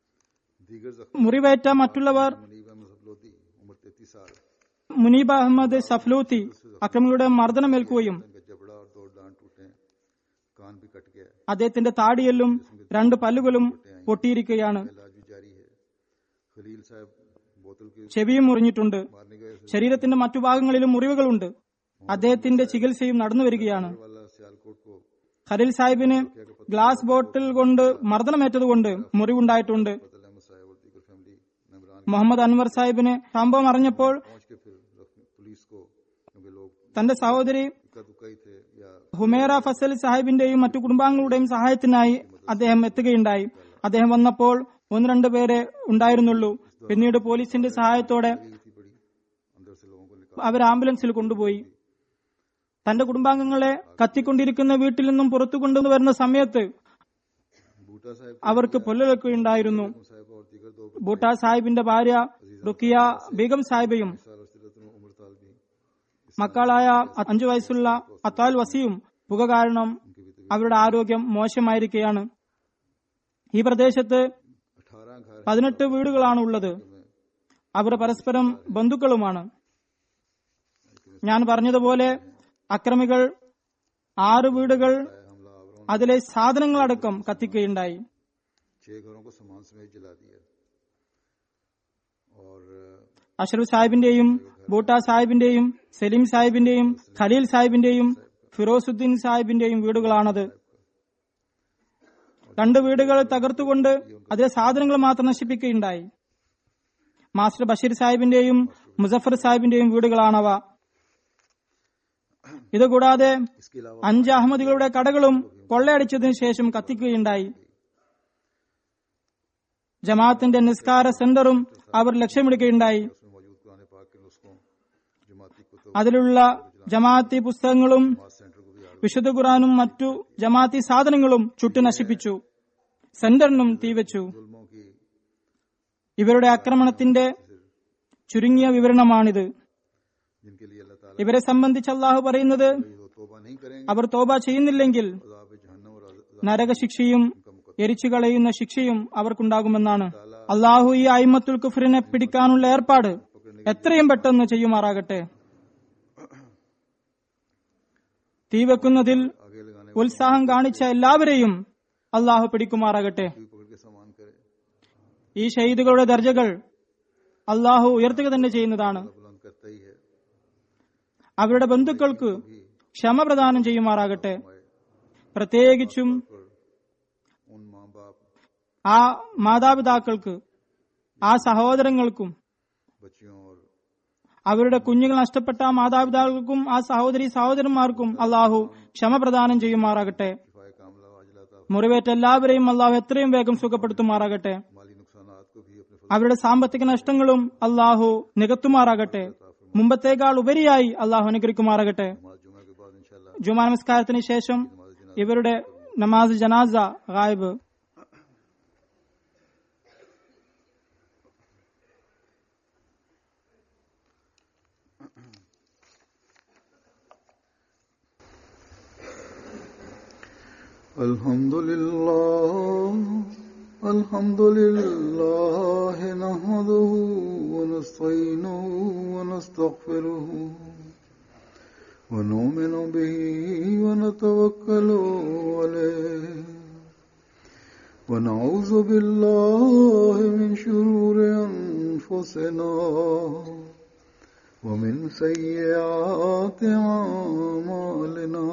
दीगर जख्मी മുറിവേറ്റ മറ്റുള്ളവർ मुनीब अहमद सफलोती उम्र तैतीस साल മുനീബ അഹമ്മദ് സഫ്ലൂത്തി അക്രമികളുടെ മർദ്ദനമേൽക്കുകയും इनका जबड़ा और दो डांड टूटे कान भी कट गया അദ്ദേഹത്തിന്റെ താടിയെല്ലും രണ്ട് പല്ലുകളും പൊട്ടിയിരിക്കുകയാണ് इलाज भी जारी है खलील साहब बोतल के ചെവിയും മുറിഞ്ഞിട്ടുണ്ട് मारने की वजह से ശരീരത്തിന്റെ മറ്റു ഭാഗങ്ങളിലും മുറിവുകളുണ്ട് അദ്ദേഹത്തിന്റെ ചികിത്സയും നടന്നു വരികയാണ് वाला सियालकोट को ഖലീൽ സാഹിബിന് ഗ്ലാസ് ബോട്ടിൽ കൊണ്ട് മർദ്ദനമേറ്റതുകൊണ്ട് മുറിവുണ്ടായിട്ടുണ്ട് फजल अहमद साहब और दीगर फैमिली मेम्बरान മുഹമ്മദ് അൻവർ സാഹിബിന് സംഭവം അറിഞ്ഞപ്പോൾ पहुंच के फिर पुलिस को क्योंकि लोग തന്റെ സഹോദരി इक्का दुक्का ही थे या ഹുമേറ ഫസൽ സാഹിബിന്റെയും മറ്റു കുടുംബാംഗങ്ങളുടെയും സഹായത്തിനായി അദ്ദേഹം എത്തുകയുണ്ടായി അദ്ദേഹം വന്നപ്പോൾ ഒന്ന് രണ്ട് പേരെ ഉണ്ടായിരുന്നുള്ളൂ പിന്നീട് പോലീസിന്റെ സഹായത്തോടെ लगी थी बड़ी अंदर से लोगों को निकाल അവർ ആംബുലൻസിൽ കൊണ്ടുപോയി തന്റെ കുടുംബാംഗങ്ങളെ കത്തിക്കൊണ്ടിരിക്കുന്ന വീട്ടിൽ നിന്നും പുറത്തു കൊണ്ടുവരുന്ന സമയത്ത് बूटा साहब അവർക്ക് പൊല്ലലൊക്കെയുണ്ടായിരുന്നു साहब और दीगर दो ബൂട്ട സാഹിബിന്റെ ഭാര്യ റുക്കിയ ബീഗം സാഹിബയും साल और सिलतुल उम्र ताल भी മക്കളായ അഞ്ചു വയസ്സുള്ള അത്താൽ വസിയും പുക കാരണം അവരുടെ ആരോഗ്യം മോശമായിരിക്കുകയാണ് ഈ പ്രദേശത്ത് अठारह घर പതിനെട്ട് വീടുകളാണ് ഉള്ളത് അവർ പരസ്പരം ബന്ധുക്കളുമാണ് ഞാൻ പറഞ്ഞതുപോലെ അക്രമികൾ ആറ് വീടുകൾ हमला आवरों അതിലെ സാധനങ്ങളടക്കം കത്തിക്കുകയുണ്ടായി छह घरों को सामान समेत जला दिया और അഷ്റഫ് സാഹിബിന്റെയും ബൂട്ട സാഹിബിന്റെയും സലീം സാഹിബിന്റെയും ഖലീൽ സാഹിബിന്റെയും ഫിറോസുദ്ദീൻ സാഹിബിന്റെയും വീടുകളാണത് രണ്ട് വീടുകൾ തകർത്തുകൊണ്ട് അതിലെ സാധനങ്ങൾ മാത്രം നശിപ്പിക്കുകയുണ്ടായി മാസ്റ്റർ ബഷീർ സാഹിബിന്റെയും മുസഫർ സാഹിബിന്റെയും വീടുകളാണവ ഇതുകൂടാതെ इसके अलावा അഞ്ച് അഹമ്മദികളുടെ കടകളും കൊള്ളയടിച്ചതിനു ശേഷം കത്തിക്കുകയുണ്ടായി ജമാഅത്തിന്റെ നിസ്കാര സെന്ററും അവർ ലക്ഷ്യമിടുകയുണ്ടായി उसमें मौजूद कुरान पाक के नुस्खों जमाती कुतुब അതിലുള്ള ജമാഅത്തി പുസ്തകങ്ങളും मास सेंटर को भी आग വിശുദ്ധ ഖുറാനും മറ്റു ജമാഅത്തി സാധനങ്ങളും ചുട്ടു നശിപ്പിച്ചു സെന്ററിനും തീവച്ചു जुल्मों की ഇവരുടെ ആക്രമണത്തിന്റെ ചുരുങ്ങിയ വിവരണമാണിത് जिनके लिए अल्लाह ताला ഇവരെ സംബന്ധിച്ച് അള്ളാഹു പറയുന്നത് ये तो तौबा नहीं करेंगे അവർ തോബ ചെയ്യുന്നില്ലെങ്കിൽ अजाब जहन्नम और अजाब നരകശിക്ഷയും എരിച്ചു കളയുന്ന ശിക്ഷയും അവർക്കുണ്ടാകുമെന്നാണ് അള്ളാഹു ഈ അയിമത്തുൽ കുഫറിനെ പിടിക്കാനുള്ള ഏർപ്പാട് എത്രയും പെട്ടെന്ന് ചെയ്യുമാറാകട്ടെ തീവെക്കുന്നതിൽ आगे लगाने ഉത്സാഹം കാണിച്ച എല്ലാവരെയും അള്ളാഹു പിടിക്കുമാറാകട്ടെ भी पकड़ के सामान करे ഈ ഷഹീദുകളുടെ ദർജകൾ അള്ളാഹു ഉയർത്തുക തന്നെ ചെയ്യുന്നതാണ് बुलंद करता ही है അവരുടെ ബന്ധുക്കൾക്ക് ക്ഷമ പ്രദാനം ചെയ്യുമാറാകട്ടെ പ്രത്യേകിച്ചും पर उन माँ बाप ആ മാതാപിതാക്കൾക്ക് ആ സഹോദരങ്ങൾക്കും बच्चियों और അവരുടെ കുഞ്ഞുങ്ങൾ നഷ്ടപ്പെട്ട ആ മാതാപിതാക്കൾക്കും ആ സഹോദരി സഹോദരന്മാർക്കും അള്ളാഹു ക്ഷമ പ്രദാനം ചെയ്യുമാറാകട്ടെ शिफाए कामला वाजलाता മുറിവേറ്റ എല്ലാവരെയും അള്ളാഹു എത്രയും വേഗം സുഖപ്പെടുത്തുമാറാകട്ടെ माली नुकसानात को भी अपने फजल അവരുടെ സാമ്പത്തിക നഷ്ടങ്ങളും അള്ളാഹു നികത്തുമാറാകട്ടെ മുമ്പത്തേക്കാൾ ഉപരിയായി അള്ളാഹു അനുഗ്രഹിക്കുമാറാകട്ടെ नमाज जुमा के बाद इंशाल्लाह ജുമാ നമസ്കാരത്തിന് ശേഷം ഇവരുടെ നമാസ് ജനാസ ഗായിബ് الحمد لله الحمد لله نحمده ونستعينه ونستغفره ونؤمن به ونتوكل عليه ونعوذ بالله من شرور أنفسنا ومن سيئات أعمالنا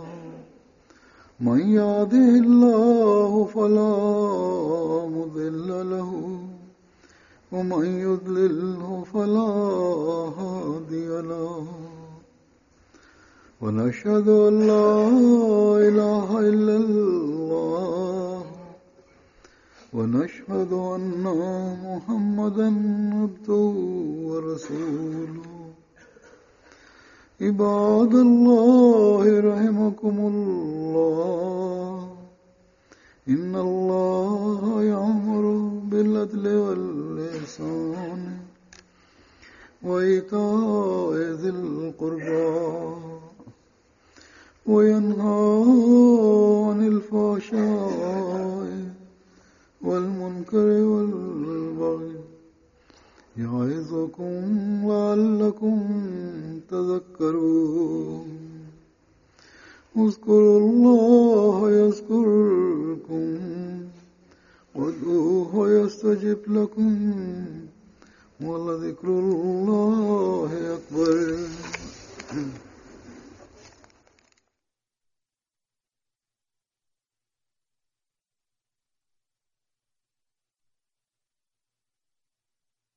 من يهده الله فلا مضل له ومن يضلله فلا هادي له ونشهد أن لا إله إلا الله ونشهد أن محمدا عبده ورسوله عباد الله رحمكم الله إن الله يأمر بالعدل والإحسان وإيتاء ذي القربى وينهى عن الفحشاء والمنكر والبغي يعظكم لعلكم تذكرون اذكروا الله يذكركم وادعوه يستجب لكم ولذكر الله أكبر